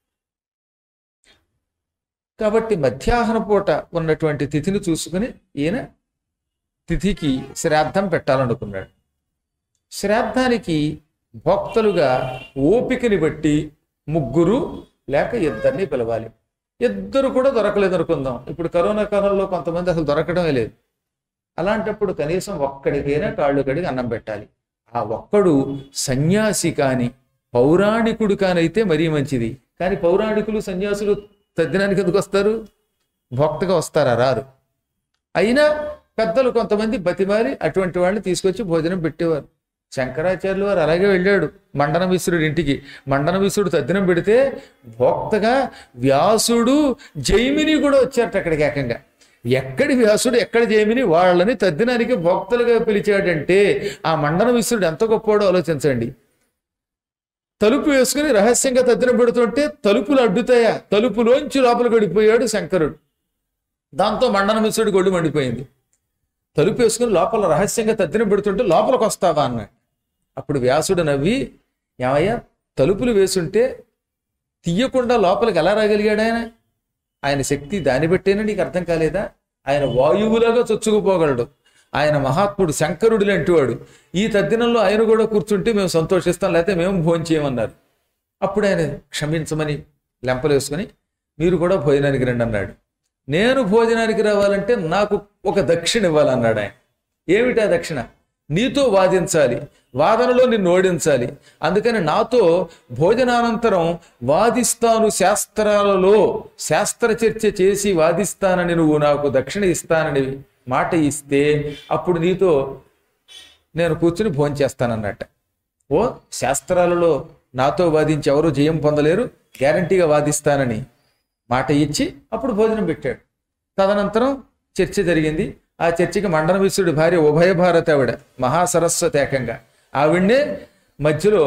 కాబట్టి మధ్యాహ్న పూట ఉన్నటువంటి తిథిని చూసుకుని ఈయన తిథికి శ్రాద్ధం పెట్టాలనుకున్నాడు శ్రాద్ధానికి భోక్తలుగా ఓపికని బట్టి ముగ్గురు లేక ఇద్దరిని పిలవాలి ఇద్దరు కూడా దొరకలేదు అనుకుందాం ఇప్పుడు కరోనా కాలంలో కొంతమంది అసలు దొరకడమే లేదు అలాంటప్పుడు కనీసం ఒక్కడికైనా కాళ్ళు కడిగి అన్నం పెట్టాలి ఆ ఒక్కడు సన్యాసి కాని పౌరాణికుడు కానైతే మరీ మంచిది కానీ పౌరాణికులు సన్యాసులు తద్దినానికి ఎందుకు వస్తారు భక్తగా వస్తారా రారు అయినా పెద్దలు కొంతమంది బతిమారి అటువంటి వాళ్ళని తీసుకొచ్చి భోజనం పెట్టేవారు శంకరాచార్యులు వారు అలాగే వెళ్ళాడు మండన మిశ్రుడి ఇంటికి మండన మిశ్రుడు తద్దినం పెడితే భోక్తగా వ్యాసుడు జైమిని కూడా వచ్చారట అక్కడికి ఏకంగా ఎక్కడి వ్యాసుడు ఎక్కడ జైమిని వాళ్ళని తద్దినానికి భోక్తలుగా పిలిచాడంటే ఆ మండన మిశ్రుడు ఎంత గొప్పవాడో ఆలోచించండి తలుపు వేసుకుని రహస్యంగా తద్దినం పెడుతుంటే తలుపులు అడ్డుతాయా తలుపులోంచి లోపలికి గడిపోయాడు శంకరుడు దాంతో మండన మిశ్రుడి గొడ్డు మండిపోయింది తలుపు వేసుకుని లోపల రహస్యంగా తద్దినం పెడుతుంటే లోపలికి వస్తావా అన్నాడు అప్పుడు వ్యాసుడు నవ్వి ఏమయ్యా తలుపులు వేసుంటే తీయకుండా లోపలికి ఎలా రాగలిగాడు ఆయన ఆయన శక్తి దాన్ని బట్టేనా నీకు అర్థం కాలేదా ఆయన వాయువులాగా చొచ్చుకుపోగలడు ఆయన మహాత్ముడు శంకరుడు లాంటివాడు ఈ తద్దినంలో ఆయన కూడా కూర్చుంటే మేము సంతోషిస్తాం లేకపోతే మేము భోంచేయమన్నారు అప్పుడు ఆయన క్షమించమని లెంపలేసుకొని మీరు కూడా భోజనానికి రండి అన్నాడు నేను భోజనానికి రావాలంటే నాకు ఒక దక్షిణ ఇవ్వాలన్నాడు ఆయన ఏమిటా దక్షిణ నీతో వాదించాలి వాదనలో నిన్ను ఓడించాలి అందుకని నాతో భోజనానంతరం వాదిస్తాను శాస్త్రాలలో శాస్త్ర చర్చ చేసి వాదిస్తానని నువ్వు నాకు దక్షిణ ఇస్తానని మాట ఇస్తే అప్పుడు నీతో నేను కూర్చుని భోంచేస్తానన్నట్ట ఓ శాస్త్రాలలో నాతో వాదించి ఎవరు జయం పొందలేరు గ్యారంటీగా వాదిస్తానని మాట ఇచ్చి అప్పుడు భోజనం పెట్టాడు తదనంతరం చర్చ జరిగింది ఆ చర్చకి మండనమిశ్రుడి భార్య ఉభయ భారత ఆవిడ మహాసరస్వతి ఏకంగా ఆవిడ్నే మధ్యలో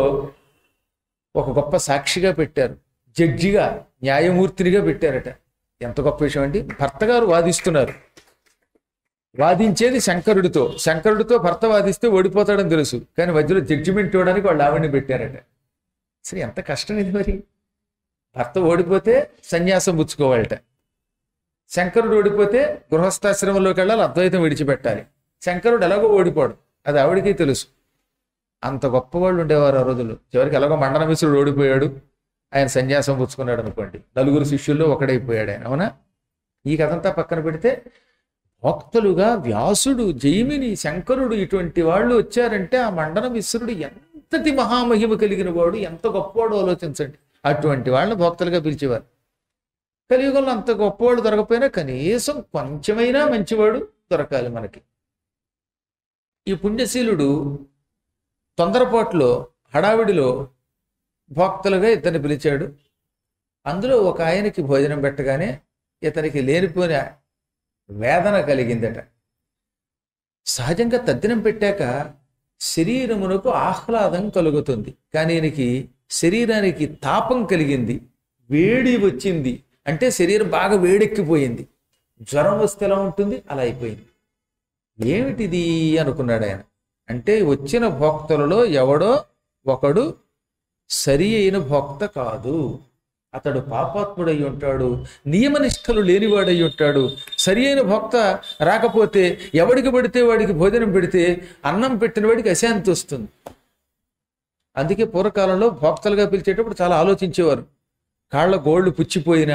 ఒక గొప్ప సాక్షిగా పెట్టారు జడ్జిగా న్యాయమూర్తినిగా పెట్టారట ఎంత గొప్ప విషయం అండి భర్త గారు వాదిస్తున్నారు వాదించేది శంకరుడితో శంకరుడితో భర్త వాదిస్తే ఓడిపోతాడని తెలుసు కానీ మధ్యలో జడ్జిమెంట్ ఇవ్వడానికి వాళ్ళు ఆవిడని పెట్టారట అసలు ఎంత కష్టం ఇది మరి భర్త ఓడిపోతే సన్యాసం పుచ్చుకోవాలట శంకరుడు ఓడిపోతే గృహస్థాశ్రమంలోకి వెళ్ళాలి అద్వైతం విడిచిపెట్టాలి శంకరుడు ఎలాగో ఓడిపోడు అది ఆవిడికి తెలుసు అంత గొప్పవాళ్ళు ఉండేవారు ఆ రోజులు చివరికి ఎలాగో మండన మిశ్రుడు ఓడిపోయాడు ఆయన సన్యాసం పుచ్చుకున్నాడు అనుకోండి నలుగురు శిష్యుల్లో ఒకడైపోయాడు ఆయన అవునా ఈ కథంతా పక్కన పెడితే భక్తులుగా వ్యాసుడు జైమిని శంకరుడు ఇటువంటి వాళ్ళు వచ్చారంటే ఆ మండన మిశ్రుడు ఎంతటి మహామహిమ కలిగిన వాడు ఎంత గొప్పవాడు ఆలోచించండి అటువంటి వాళ్ళని భక్తులుగా పిలిచేవారు కలియుగంలో అంత గొప్పవాడు దొరకపోయినా కనీసం కొంచెమైనా మంచివాడు దొరకాలి మనకి ఈ పుణ్యశీలుడు తొందరపాటులో హడావిడిలో భక్తులుగా ఇతన్ని పిలిచాడు అందులో ఒక ఆయనకి భోజనం పెట్టగానే ఇతనికి లేనిపోయిన వేదన కలిగిందట సహజంగా తద్దినం పెట్టాక శరీరమునకు ఆహ్లాదం కలుగుతుంది కానీ ఈయనకి శరీరానికి తాపం కలిగింది వేడి వచ్చింది అంటే శరీరం బాగా వేడెక్కిపోయింది జ్వరం వస్తే ఎలా ఉంటుంది అలా అయిపోయింది ఏమిటిది అనుకున్నాడు ఆయన అంటే వచ్చిన భోక్తలలో ఎవడో ఒకడు సరి అయిన భోక్త కాదు అతడు పాపాత్ముడై ఉంటాడు నియమనిష్టలు లేనివాడై ఉంటాడు సరి అయిన భోక్త రాకపోతే ఎవడికి పడితే వాడికి భోజనం పెడితే అన్నం పెట్టిన వాడికి అశాంతి వస్తుంది అందుకే పూర్వకాలంలో భోక్తలుగా పిలిచేటప్పుడు చాలా ఆలోచించేవారు కాళ్ళ గోళ్ళు పుచ్చిపోయినా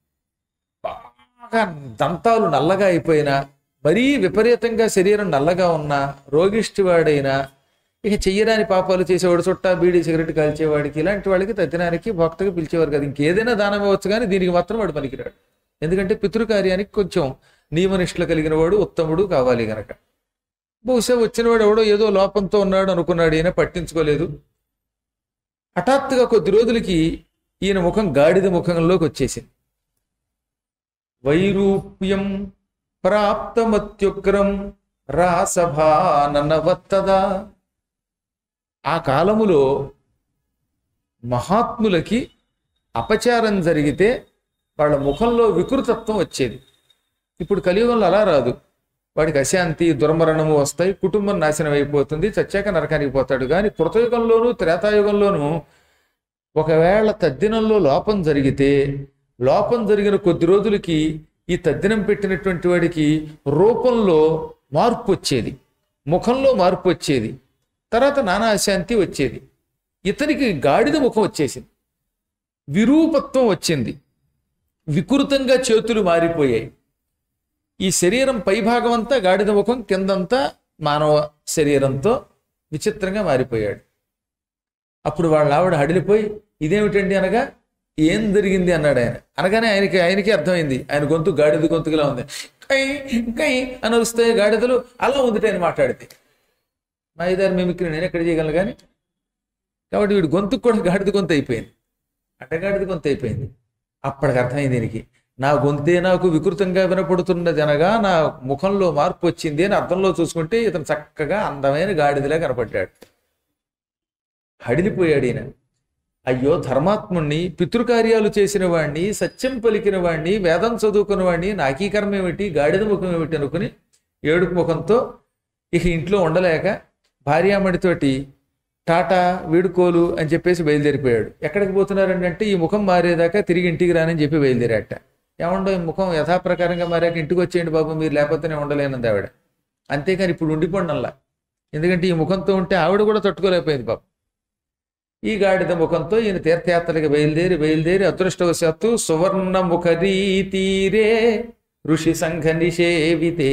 బాగా దంతాలు నల్లగా అయిపోయినా మరీ విపరీతంగా శరీరం నల్లగా ఉన్నా రోగిష్టివాడైనా ఇక చెయ్యరాని పాపాలు చేసేవాడు చుట్టా బీడీ సిగరెట్ కాల్చేవాడికి ఇలాంటి వాళ్ళకి తద్దినానికి భక్తగా పిలిచేవారు కదా ఇంకేదైనా దానం ఇవ్వచ్చు కానీ దీనికి మాత్రం వాడు పనికిరాడు ఎందుకంటే పితృకార్యానికి కొంచెం నియమనిష్టలు కలిగిన వాడు ఉత్తముడు కావాలి గనక బహుశా వచ్చినవాడు ఎవడో ఏదో లోపంతో ఉన్నాడు అనుకున్నాడు ఈయన పట్టించుకోలేదు హఠాత్తుగా కొద్ది రోజులకి ఈయన ముఖం గాడిద ముఖంలోకి వచ్చేసింది వైరూప్యం ప్రాప్తమత్యుగ్రం రాసభానవత్తదా ఆ కాలములో మహాత్ములకి అపచారం జరిగితే వాళ్ళ ముఖంలో వికృతత్వం వచ్చేది ఇప్పుడు కలియుగంలో అలా రాదు వాడికి అశాంతి దుర్మరణము వస్తాయి కుటుంబం నాశనం అయిపోతుంది చచ్చాక నరకానికి పోతాడు కానీ కృతయుగంలోనూ త్రేతాయుగంలోనూ ఒకవేళ తద్దినంలో లోపం జరిగితే లోపం జరిగిన కొద్ది రోజులకి ఈ తద్దినం పెట్టినటువంటి వాడికి రూపంలో మార్పు వచ్చేది ముఖంలో మార్పు వచ్చేది తర్వాత నానా అశాంతి వచ్చేది ఇతనికి గాడిద ముఖం వచ్చేసింది విరూపత్వం వచ్చింది వికృతంగా చేతులు మారిపోయాయి ఈ శరీరం పైభాగం అంతా గాడిద ముఖం కిందంతా మానవ శరీరంతో విచిత్రంగా మారిపోయాడు అప్పుడు వాళ్ళ ఆవిడ హడిలిపోయి ఇదేమిటండి అనగా ఏం జరిగింది అన్నాడు ఆయన అనగానే ఆయనకి ఆయనకి అర్థమైంది ఆయన గొంతు గాడిద గొంతుకులా ఉంది కై కై అని వస్తే గాడిదలు అలా ఉంది ఆయన మాట్లాడితే మా ఐదారు మిమిక్రీ నేను ఎక్కడ చేయగలను కానీ కాబట్టి వీడి గొంతుకు కూడా గాడిద గొంతు అయిపోయింది అడ్డగాడిద గొంతు అయిపోయింది అప్పటికి అర్థమైంది దీనికి నా గొంతే నాకు వికృతంగా వినపడుతున్నది అనగా నా ముఖంలో మార్పు వచ్చింది అని అర్థంలో చూసుకుంటే ఇతను చక్కగా అందమైన గాడిదలా కనపడ్డాడు హడిలిపోయాడు ఈయన అయ్యో ధర్మాత్ముణ్ణి పితృకార్యాలు చేసిన వాణ్ణి సత్యం పలికిన వాణ్ణి వేదం చదువుకున్న వాణ్ణి నాకీకరణం ఏమిటి గాడిద ముఖం ఏమిటి అనుకుని ఏడుపు ముఖంతో ఇక ఇంట్లో ఉండలేక భార్యామణితోటి టాటా వీడుకోలు అని చెప్పేసి బయలుదేరిపోయాడు ఎక్కడికి పోతున్నారండి అంటే ఈ ముఖం మారేదాకా తిరిగి ఇంటికి రానని చెప్పి బయలుదేరాట ఏమండో ఈ ముఖం యథాప్రకారంగా మారాక ఇంటికి వచ్చేయండి బాబు మీరు లేకపోతేనే ఉండలేనంది ఆవిడ అంతేకాని ఇప్పుడు ఉండిపోండి అలా ఎందుకంటే ఈ ముఖంతో ఉంటే ఆవిడ కూడా తట్టుకోలేకపోయింది పాపం ఈ గాడిద ముఖంతో ఈయన తీర్థయాత్రలకు బయలుదేరి బయలుదేరి అదృష్టవశాత్తు సువర్ణ ముఖరీ తీరే ఋషి సంఘ నిషేవితే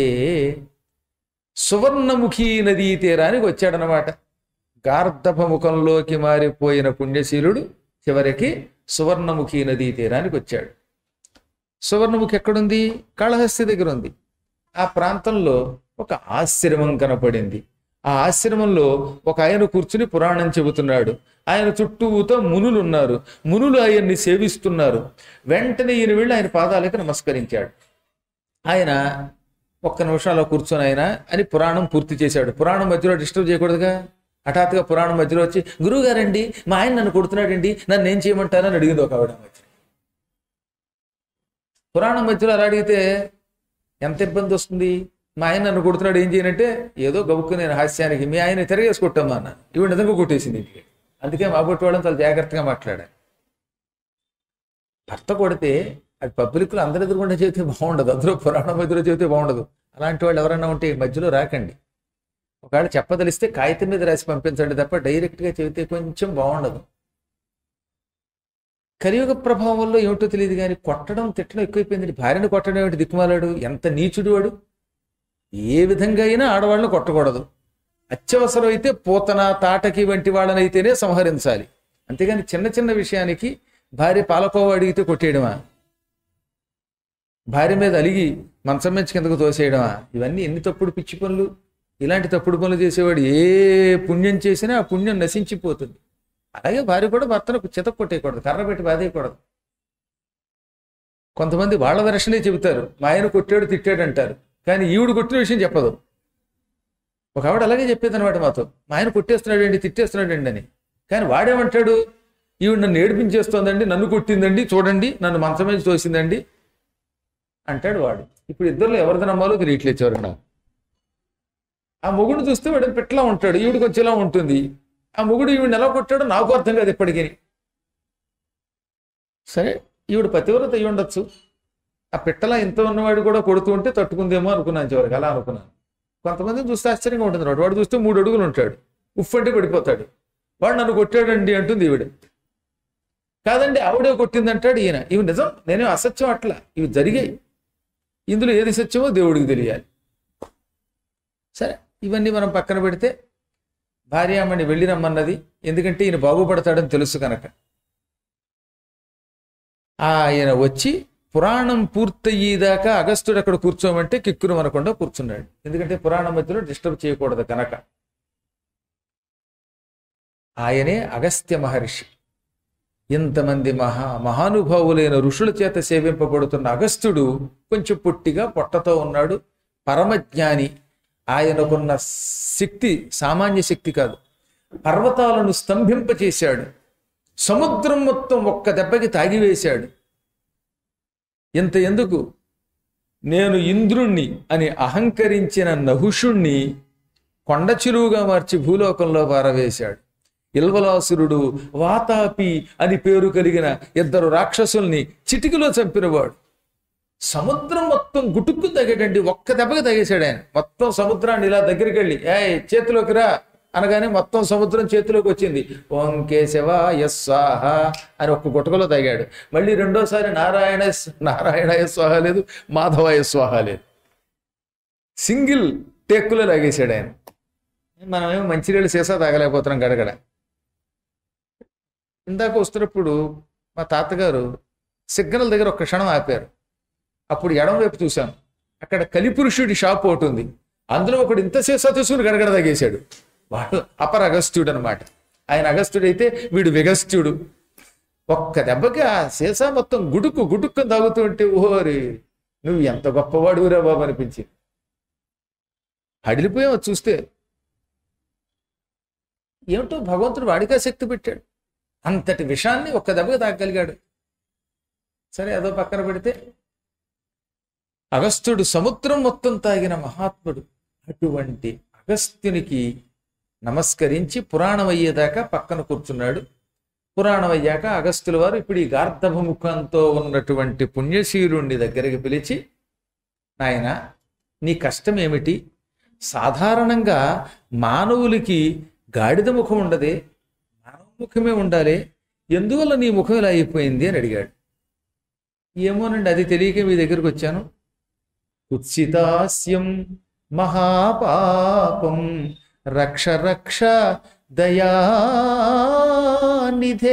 సువర్ణముఖి నదీ తీరానికి వచ్చాడనమాట గార్ధప ముఖంలోకి మారిపోయిన పుణ్యశీలుడు చివరికి సువర్ణముఖి నదీ తీరానికి వచ్చాడు సువర్ణముఖి ఎక్కడుంది కాళహస్తి దగ్గర ఉంది ఆ ప్రాంతంలో ఒక ఆశ్రమం కనపడింది ఆ ఆశ్రమంలో ఒక ఆయన కూర్చుని పురాణం చెబుతున్నాడు ఆయన చుట్టూతో మునులు ఉన్నారు మునులు ఆయన్ని సేవిస్తున్నారు వెంటనే ఈయన వెళ్ళి ఆయన పాదాలకు నమస్కరించాడు ఆయన ఒక్క నిమిషాల్లో కూర్చొని ఆయన అని పురాణం పూర్తి చేశాడు పురాణం మధ్యలో డిస్టర్బ్ చేయకూడదుగా హఠాత్తుగా పురాణం మధ్యలో వచ్చి గురువు గారండి మా ఆయన నన్ను కొడుతున్నాడండి నన్ను ఏం చేయమంటారని అడిగింది ఒక ఆవిడ మధ్య పురాణం మధ్యలో అలా అడిగితే ఎంత ఇబ్బంది వస్తుంది మా ఆయన నన్ను కొడుతున్నాడు ఏం చేయనంటే ఏదో గబుక్కు నేను హాస్యానికి మీ ఆయన తిరగేసి కొట్టమ్మా అన్న ఇవి నిజంగా కొట్టేసింది ఇంటికి అందుకే మా బొట్టు వాళ్ళని చాలా జాగ్రత్తగా మాట్లాడాను భర్త కొడితే అది పబ్లిక్లో అందరి ఎదురుకుండా చెబితే బాగుండదు అందరూ పురాణం ఎదురు చెబితే బాగుండదు అలాంటి వాళ్ళు ఎవరైనా ఉంటే ఈ మధ్యలో రాకండి ఒకవేళ చెప్పదలిస్తే కాగితం మీద రాసి పంపించండి తప్ప డైరెక్ట్గా చెబితే కొంచెం బాగుండదు కలియుగ ప్రభావం వల్ల ఏమిటో తెలియదు కానీ కొట్టడం తిట్టడం ఎక్కువైపోయింది భార్యను కొట్టడం ఏమిటి దిక్కుమాలాడు ఎంత నీచుడు వాడు ఏ విధంగా అయినా ఆడవాళ్ళని కొట్టకూడదు అత్యవసరం అయితే పూతన తాటకి వంటి వాళ్ళనైతేనే సంహరించాలి అంతేగాని చిన్న చిన్న విషయానికి భార్య పాలకోవ అడిగితే కొట్టేయడమా భార్య మీద అలిగి మంచం మంచి కిందకు తోసేయడమా ఇవన్నీ ఎన్ని తప్పుడు పిచ్చి పనులు ఇలాంటి తప్పుడు పనులు చేసేవాడు ఏ పుణ్యం చేసినా ఆ పుణ్యం నశించిపోతుంది అలాగే భార్య కూడా భర్తను చితక్ కొట్టేయకూడదు కర్ర పెట్టి బాధేయకూడదు కొంతమంది వాళ్ళ వెర్షనే చెబుతారు మా ఆయన కొట్టాడు తిట్టాడు అంటారు కానీ ఈవిడ కొట్టిన విషయం చెప్పదు ఒక ఆవిడ అలాగే చెప్పేది అనమాట మాతో మా ఆయన కొట్టేస్తున్నాడు అండి తిట్టేస్తున్నాడు అండి అని కానీ వాడేమంటాడు ఈవిడ నన్ను ఏడిపించేస్తోందండి నన్ను కొట్టిందండి చూడండి నన్ను మంచం మీద తోసిందండి అంటాడు వాడు ఇప్పుడు ఇద్దరు ఎవరిది నమ్మాలో తెలియట్లేదు చివరికి నాకు ఆ మొగుడు చూస్తే వాడు పిట్టలా ఉంటాడు ఈవిడికి వచ్చేలా ఉంటుంది ఆ మొగుడు ఈవిడిని ఎలా కొట్టాడో నాకు అర్థం కాదు ఇప్పటికీ సరే ఈవిడ పతివ్రత అయి ఉండొచ్చు ఆ పిట్టలా ఇంత ఉన్నవాడు కూడా కొడుతూ ఉంటే తట్టుకుందేమో అనుకున్నాను చివరికి అలా అనుకున్నాను కొంతమంది చూస్తే ఆశ్చర్యంగా ఉంటుంది వాడు వాడు చూస్తే మూడు అడుగులు ఉంటాడు ఉఫ్ అంటే పడిపోతాడు వాడు నన్ను కొట్టాడండి అంటుంది ఈవిడ కాదండి ఆవిడే కొట్టిందంటాడు ఈయన ఇవి నిజం నేనే అసత్యం అట్లా ఇవి జరిగాయి ఇందులో ఏది సత్యమో దేవుడికి తెలియాలి సరే ఇవన్నీ మనం పక్కన పెడితే భార్యామణి వెళ్ళి రమ్మన్నది ఎందుకంటే ఈయన బాగుపడతాడని తెలుసు కనుక ఆయన వచ్చి పురాణం పూర్తయ్యేదాకా అగస్త్యుడు అక్కడ కూర్చోమంటే కిక్కురు మనకుండా కూర్చున్నాడు ఎందుకంటే పురాణం మధ్యలో డిస్టర్బ్ చేయకూడదు కనుక ఆయనే అగస్త్య మహర్షి ఇంతమంది మహా మహానుభావులైన ఋషుల చేత సేవింపబడుతున్న అగస్త్యుడు కొంచెం పొట్టిగా పొట్టతో ఉన్నాడు పరమజ్ఞాని ఆయనకున్న శక్తి సామాన్య శక్తి కాదు పర్వతాలను స్తంభింపచేశాడు సముద్రం మొత్తం ఒక్క దెబ్బకి తాగివేశాడు ఇంత ఎందుకు నేను ఇంద్రుణ్ణి అని అహంకరించిన నహుషుణ్ణి కొండ చిలువుగా మార్చి భూలోకంలో పారవేశాడు ఇల్వలాసురుడు వాతాపి అని పేరు కలిగిన ఇద్దరు రాక్షసుల్ని చిటికలో చంపినవాడు సముద్రం మొత్తం గుటుక్కు తగ్గేటండి ఒక్క దెబ్బకి తగేశాడు ఆయన మొత్తం సముద్రాన్ని ఇలా దగ్గరికి వెళ్ళి ఏ చేతిలోకి రా అనగానే మొత్తం సముద్రం చేతిలోకి వచ్చింది ఓం కేశవ యస్వాహ అని ఒక్క గుటకలో తగాడు మళ్ళీ రెండోసారి నారాయణ నారాయణయ స్వాహ లేదు మాధవాయ స్వాహ లేదు సింగిల్ టేక్కులో లాగేశాడు ఆయన మనమేమో మంచినీళ్ళు సీసా తాగలేకపోతున్నాం గడగడ ఇందాక వస్తున్నప్పుడు మా తాతగారు సిగ్నల్ దగ్గర ఒక్క క్షణం ఆపారు అప్పుడు ఎడం వైపు చూశాను అక్కడ కలిపురుషుడి షాప్ ఒకటి ఉంది అందులో ఒకడు ఇంత సీసా తీసుకుని గడగడ తగేశాడు వాడు అపర అగస్త్యుడు అనమాట ఆయన అగస్త్యుడైతే వీడు విగస్త్యుడు ఒక్క దెబ్బకి ఆ సీసా మొత్తం గుడుకు గుడుక్కు తాగుతూ ఉంటే ఓరి నువ్వు ఎంత గొప్పవాడురా బాబు అనిపించి హడిలిపోయావు అది చూస్తే ఏమిటో భగవంతుడు వాడిగా శక్తి పెట్టాడు అంతటి విషాన్ని ఒక్క దెబ్బకి తాగగలిగాడు సరే అదో పక్కన పెడితే అగస్త్యుడు సముద్రం మొత్తం తాగిన మహాత్ముడు అటువంటి అగస్త్యునికి నమస్కరించి పురాణం అయ్యేదాకా పక్కన కూర్చున్నాడు పురాణం అయ్యాక అగస్త్యుల వారు ఇప్పుడు ఈ గార్ధభముఖంతో ఉన్నటువంటి పుణ్యశీరుణ్ణి దగ్గరికి పిలిచి నాయన నీ కష్టం ఏమిటి సాధారణంగా మానవులకి గాడిద ముఖం ఉండదే మానవ ముఖమే ఉండాలి ఎందువల్ల నీ ముఖం ఇలా అయిపోయింది అని అడిగాడు ఏమోనండి అది తెలియక మీ దగ్గరికి వచ్చాను కుత్సితాస్యం మహాపాపం రక్ష రక్ష దయానిధే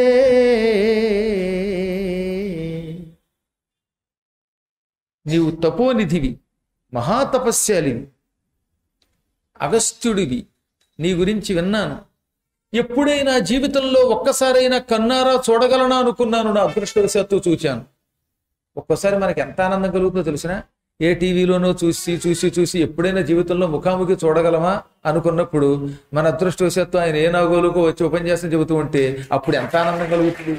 నీవు తపోనిధివి మహాతపస్యాలివి అగస్త్యుడివి నీ గురించి విన్నాను ఎప్పుడైనా జీవితంలో ఒక్కసారైనా కన్నారా చూడగలనా అనుకున్నాను నా అదృష్టవశాత్తు చూచాను ఒక్కోసారి మనకి ఎంత ఆనందం కలుగుతుందో తెలిసిన ఏ టీవీలోనో చూసి చూసి చూసి ఎప్పుడైనా జీవితంలో ముఖాముఖి చూడగలమా అనుకున్నప్పుడు మన అదృష్టవశాత్తు ఆయన ఏ నాగోలుకో వచ్చి ఉపన్యాసం చెబుతూ ఉంటే అప్పుడు ఎంత ఆనందం కలుగుతుంది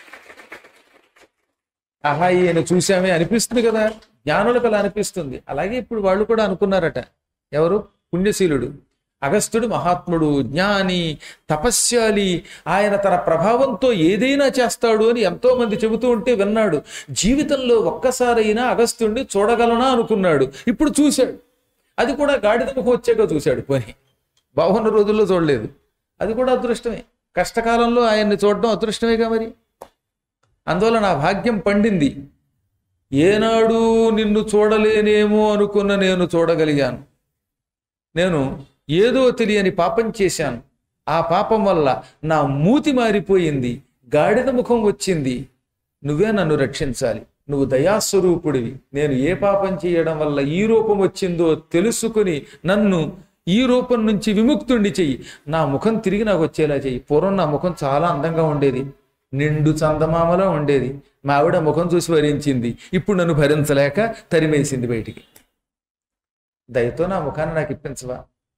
ఆహా ఈయన చూసామే అనిపిస్తుంది కదా జ్ఞానులకు అలా అనిపిస్తుంది అలాగే ఇప్పుడు వాళ్ళు కూడా అనుకున్నారట ఎవరు పుణ్యశీలుడు అగస్త్యుడు మహాత్ముడు జ్ఞాని తపస్యాలి ఆయన తన ప్రభావంతో ఏదైనా చేస్తాడు అని ఎంతో మంది చెబుతూ ఉంటే విన్నాడు జీవితంలో ఒక్కసారైనా అగస్త్యుడిని చూడగలనా అనుకున్నాడు ఇప్పుడు చూశాడు అది కూడా గాడిద ముఖం వచ్చాక చూశాడు పోనీ బాగున్న రోజుల్లో చూడలేదు అది కూడా అదృష్టమే కష్టకాలంలో ఆయన్ని చూడడం అదృష్టమేగా మరి అందువల్ల నా భాగ్యం పండింది ఏనాడు నిన్ను చూడలేనేమో అనుకున్న నేను చూడగలిగాను నేను ఏదో తెలియని పాపం చేశాను ఆ పాపం వల్ల నా మూతి మారిపోయింది గాడిద ముఖం వచ్చింది నువ్వే నన్ను రక్షించాలి నువ్వు దయాస్వరూపుడివి నేను ఏ పాపం చేయడం వల్ల ఈ రూపం వచ్చిందో తెలుసుకుని నన్ను ఈ రూపం నుంచి విముక్తుణ్ణి చెయ్యి నా ముఖం తిరిగి నాకు వచ్చేలా చెయ్యి పూర్వం నా ముఖం చాలా అందంగా ఉండేది నిండు చందమామలో ఉండేది మా ఆవిడ ముఖం చూసి వరించింది ఇప్పుడు నన్ను భరించలేక తరిమేసింది బయటికి దయతో నా ముఖాన్ని నాకు ఇప్పించవా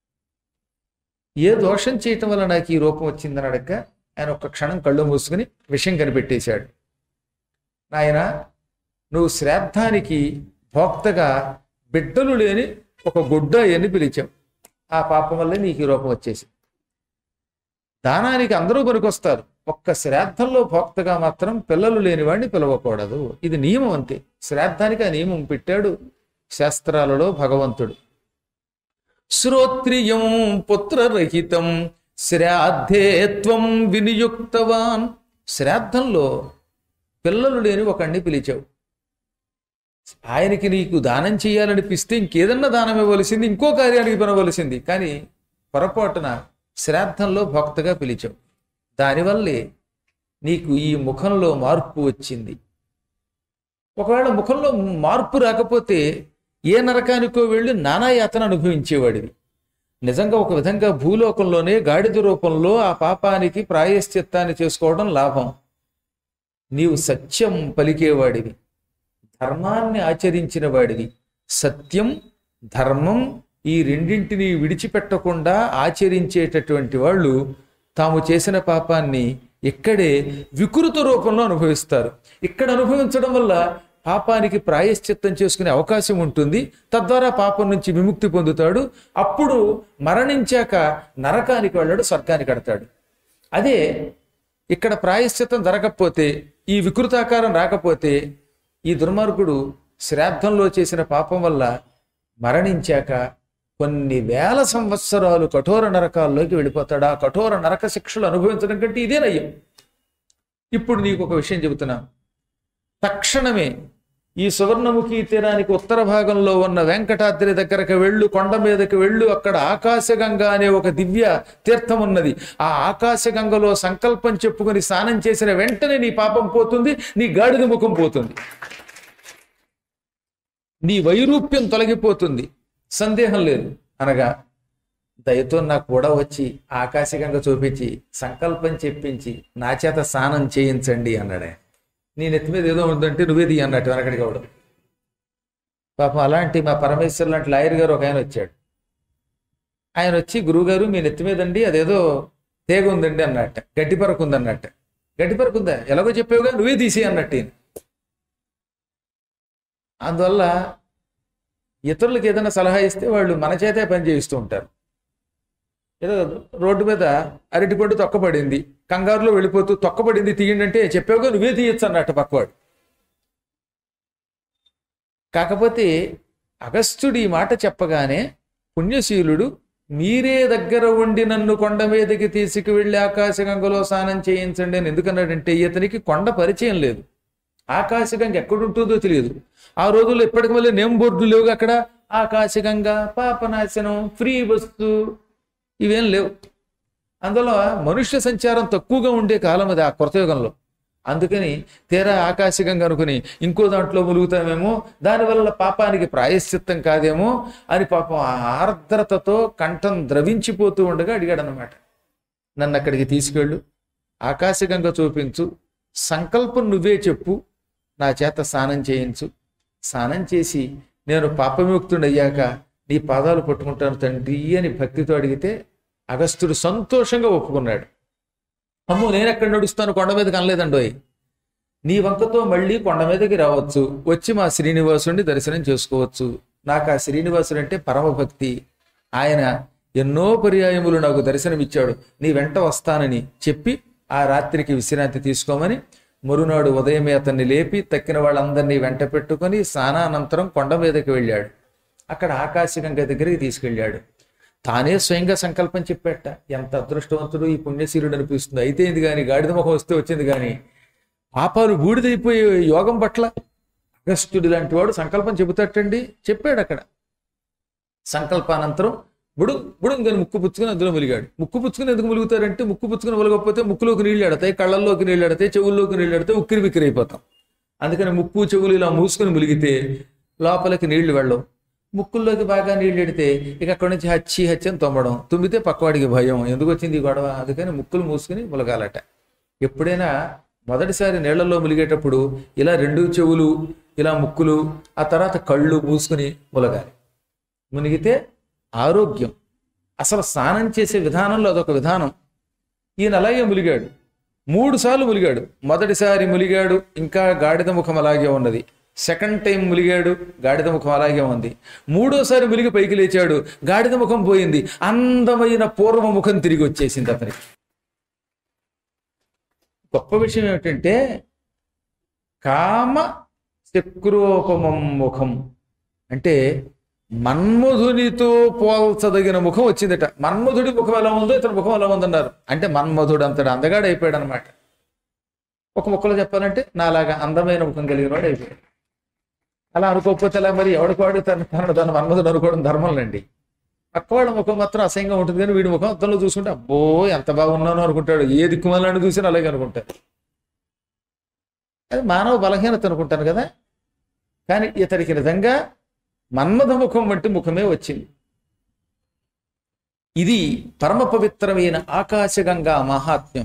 ఏ దోషం చేయటం వల్ల నాకు ఈ రూపం వచ్చిందని అడగ ఆయన ఒక్క క్షణం కళ్ళు మూసుకుని విషయం కనిపెట్టేశాడు నాయన నువ్వు శ్రాద్ధానికి భోక్తగా బిడ్డలు లేని ఒక గుడ్డ అని పిలిచావు ఆ పాపం వల్లే నీకు ఈ రూపం వచ్చేసి దానానికి అందరూ పనికొస్తారు ఒక్క శ్రాద్ధంలో భోక్తగా మాత్రం పిల్లలు లేని వాడిని పిలవకూడదు ఇది నియమం అంతే శ్రాద్ధానికి ఆ నియమం పెట్టాడు శాస్త్రాలలో భగవంతుడు శ్రోత్రియం పుత్రరహితం శ్రాద్ధే త్వం వినియుక్తవాన్ శ్రాద్ధంలో పిల్లలు లేని ఒకడిని పిలిచావు ఆయనకి నీకు దానం చేయాలనిపిస్తే ఇంకేదన్నా దానం ఇవ్వవలసింది ఇంకో కార్యానికి పనవలసింది కానీ పొరపాటున శ్రాద్ధంలో భక్తగా పిలిచావు దానివల్లే నీకు ఈ ముఖంలో మార్పు వచ్చింది ఒకవేళ ముఖంలో మార్పు రాకపోతే ఏ నరకానికో వెళ్ళి నానాయాతన అనుభవించేవాడివి నిజంగా ఒక విధంగా భూలోకంలోనే గాడిద రూపంలో ఆ పాపానికి ప్రాయశ్చిత్తాన్ని చేసుకోవడం లాభం నీవు సత్యం పలికేవాడివి ధర్మాన్ని ఆచరించిన వాడివి సత్యం ధర్మం ఈ రెండింటిని విడిచిపెట్టకుండా ఆచరించేటటువంటి వాళ్ళు తాము చేసిన పాపాన్ని ఇక్కడే వికృత రూపంలో అనుభవిస్తారు ఇక్కడ అనుభవించడం వల్ల పాపానికి ప్రాయశ్చిత్తం చేసుకునే అవకాశం ఉంటుంది తద్వారా పాపం నుంచి విముక్తి పొందుతాడు అప్పుడు మరణించాక నరకానికి వెళ్ళాడు స్వర్గానికి కడతాడు అదే ఇక్కడ ప్రాయశ్చిత్తం జరగకపోతే ఈ వికృతాకారం రాకపోతే ఈ దుర్మార్గుడు శ్రాద్ధంలో చేసిన పాపం వల్ల మరణించాక కొన్ని వేల సంవత్సరాలు కఠోర నరకాల్లోకి వెళ్ళిపోతాడు ఆ కఠోర నరక శిక్షలు అనుభవించడం కంటే ఇదే నయ్యం ఇప్పుడు నీకు ఒక విషయం చెబుతున్నా తక్షణమే ఈ సువర్ణముఖి తీరానికి ఉత్తర భాగంలో ఉన్న వెంకటాద్రి దగ్గరకు వెళ్ళు కొండ మీదకి వెళ్ళు అక్కడ ఆకాశగంగ అనే ఒక దివ్య తీర్థం ఉన్నది ఆ ఆకాశగంగలో సంకల్పం చెప్పుకొని స్నానం చేసిన వెంటనే నీ పాపం పోతుంది నీ గాడిద ముఖం పోతుంది నీ వైరూప్యం తొలగిపోతుంది సందేహం లేదు అనగా దయతో నాకు కూడా వచ్చి ఆకాశగంగ చూపించి సంకల్పం చెప్పించి నా చేత స్నానం చేయించండి అన్నాడే నీ నెత్తి మీద ఏదో ఉందంటే నువ్వేది అన్నట్టు వెనకడికి అవడం పాపం అలాంటి మా పరమేశ్వర్ లాంటి లాయర్ గారు ఒక ఆయన వచ్చాడు ఆయన వచ్చి గురువుగారు మీ నెత్తి మీద అండి అదేదో తేగ ఉందండి అన్నట్ట గడ్డి పరకు ఉందన్నట్ట గడ్డి పరకు ఉందా ఎలాగో చెప్పావుగా నువ్వే తీసేయి అన్నట్టు ఈయన. అందువల్ల ఇతరులకు ఏదైనా సలహా ఇస్తే వాళ్ళు మన చేతే పని చేయిస్తూ ఉంటారు ఏదో రోడ్డు మీద అరటిపండు తొక్కబడింది కంగారులో వెళ్ళిపోతూ తొక్కబడింది తీయండి అంటే చెప్పావుగా నువ్వే తీయచ్చు అన్నట్టు పక్కవాడు కాకపోతే అగస్త్యుడు ఈ మాట చెప్పగానే పుణ్యశీలుడు మీరే దగ్గర ఉండి నన్ను కొండ మీదకి తీసుకువెళ్ళి ఆకాశగంగలో స్నానం చేయించండి అని ఎందుకన్నాడంటే ఇతనికి కొండ పరిచయం లేదు ఆకాశగంగ ఎక్కడుంటుందో తెలియదు ఆ రోజుల్లో ఇప్పటికి మళ్ళీ నేమ్ బోర్డులు లేవు అక్కడ ఆకాశగంగ పాపనాశనం ఫ్రీ బస్సు ఇవేం లేవు అందులో మనుష్య సంచారం తక్కువగా ఉండే కాలం అది ఆ కృతయుగంలో అందుకని తీరా ఆకాశగంగా అనుకుని ఇంకో దాంట్లో ములుగుతామేమో దానివల్ల పాపానికి ప్రాయశ్చిత్తం కాదేమో అని పాపం ఆ ఆర్ద్రతతో కంఠం ద్రవించిపోతూ ఉండగా అడిగాడు అనమాట నన్ను అక్కడికి తీసుకెళ్ళు ఆకాశగంగ చూపించు సంకల్పం నువ్వే చెప్పు నా చేత స్నానం చేయించు స్నానం చేసి నేను పాపవిముక్తుడయ్యాక నీ పాదాలు పట్టుకుంటాను తండ్రి అని భక్తితో అడిగితే అగస్త్యుడు సంతోషంగా ఒప్పుకున్నాడు అమ్మో నేను ఎక్కడ నడుస్తాను కొండ మీదకి అనలేదండోయ్ నీ వంకతో మళ్ళీ కొండ మీదకి రావచ్చు వచ్చి మా శ్రీనివాసుడిని దర్శనం చేసుకోవచ్చు నాకు ఆ శ్రీనివాసుడు అంటే పరమభక్తి ఆయన ఎన్నో పర్యాయములు నాకు దర్శనమిచ్చాడు నీ వెంట వస్తానని చెప్పి ఆ రాత్రికి విశ్రాంతి తీసుకోమని మరునాడు ఉదయమే అతన్ని లేపి తక్కిన వాళ్ళందరినీ వెంట పెట్టుకొని స్నానానంతరం కొండ మీదకి వెళ్ళాడు అక్కడ ఆకాశగంగ దగ్గరికి తీసుకెళ్ళాడు తానే స్వయంగా సంకల్పం చెప్పాట ఎంత అదృష్టవంతుడు ఈ పుణ్యశీలుడు అనిపిస్తుంది అయితే ఇది కానీ గాడిద ముఖం వస్తే వచ్చింది కానీ పాపాలు బూడిదైపోయి యోగం పట్ల అగస్త్యుడి లాంటి వాడు సంకల్పం చెబుతాటండి చెప్పాడు అక్కడ సంకల్పానంతరం బుడు బుడుంగని ముక్కు పుచ్చుకుని అందులో ములిగాడు ముక్కు పుచ్చుకుని ఎందుకు ములుగుతారంటే ముక్కు పుచ్చుకుని ములగకపోతే ముక్కులోకి నీళ్ళు ఎడతాయి కళ్ళల్లోకి నీళ్ళు ఎడతాయి చెవుల్లోకి నీళ్ళు ఎడతాయి ఉక్కిరి బిక్కిరి అయిపోతాం అందుకని ముక్కు చెవులు ఇలా మూసుకుని ములిగితే లోపలికి నీళ్లు వెళ్ళవు ముక్కుల్లోకి బాగా నీళ్ళు ఎడితే ఇక అక్కడి నుంచి హచ్చి హచ్చి అని తొమ్మడం తుమ్మితే పక్కవాడికి భయం ఎందుకు వచ్చింది ఈ గొడవ అందుకని ముక్కులు మూసుకుని ములగాలట ఎప్పుడైనా మొదటిసారి నీళ్లలో ములిగేటప్పుడు ఇలా రెండు చెవులు ఇలా ముక్కులు ఆ తర్వాత కళ్ళు మూసుకుని ములగాలి మునిగితే ఆరోగ్యం అసలు స్నానం చేసే విధానంలో అదొక విధానం ఈయన అలాగే ములిగాడు మూడు సార్లు ములిగాడు మొదటిసారి ములిగాడు ఇంకా గాడిద ముఖం అలాగే ఉన్నది సెకండ్ టైం ములిగాడు గాడిద ముఖం అలాగే ఉంది మూడోసారి ములిగి పైకి లేచాడు గాడిద ముఖం పోయింది అందమైన పూర్వ ముఖం తిరిగి వచ్చేసింది అతనికి గొప్ప విషయం ఏమిటంటే కామ చక్రోపమం ముఖం అంటే మన్మధునితో పోల్చదగిన ముఖం వచ్చిందట మన్మధుడి ముఖం ఎలా ఉందో ఇతని ముఖం ఎలా ఉందన్నారు అంటే మన్మధుడు అంతటి అందగాడు అయిపోయాడు అనమాట ఒక ముక్కలో చెప్పాలంటే నాలాగా అందమైన ముఖం కలిగిన వాడు అయిపోయాడు అలా అనుకోకపోతే అలా మరి ఎవడికి వాడు తన తనను తన మన్మధుడు అనుకోవడం ధర్మంలండి పక్కవాళ్ళ ముఖం మాత్రం అసహ్యంగా ఉంటుంది కానీ వీడి ముఖం అద్దంలో చూసుకుంటే అబ్బో ఎంత బాగున్నాను అనుకుంటాడు ఏ దిక్కుమాలని చూసినా అలాగే అనుకుంటాడు అది మానవ బలహీనత అనుకుంటాను కదా కానీ ఇతడికి నిజంగా మన్మథ ముఖం వంటి ముఖమే వచ్చింది ఇది పరమ పవిత్రమైన ఆకాశగంగా మహాత్మ్యం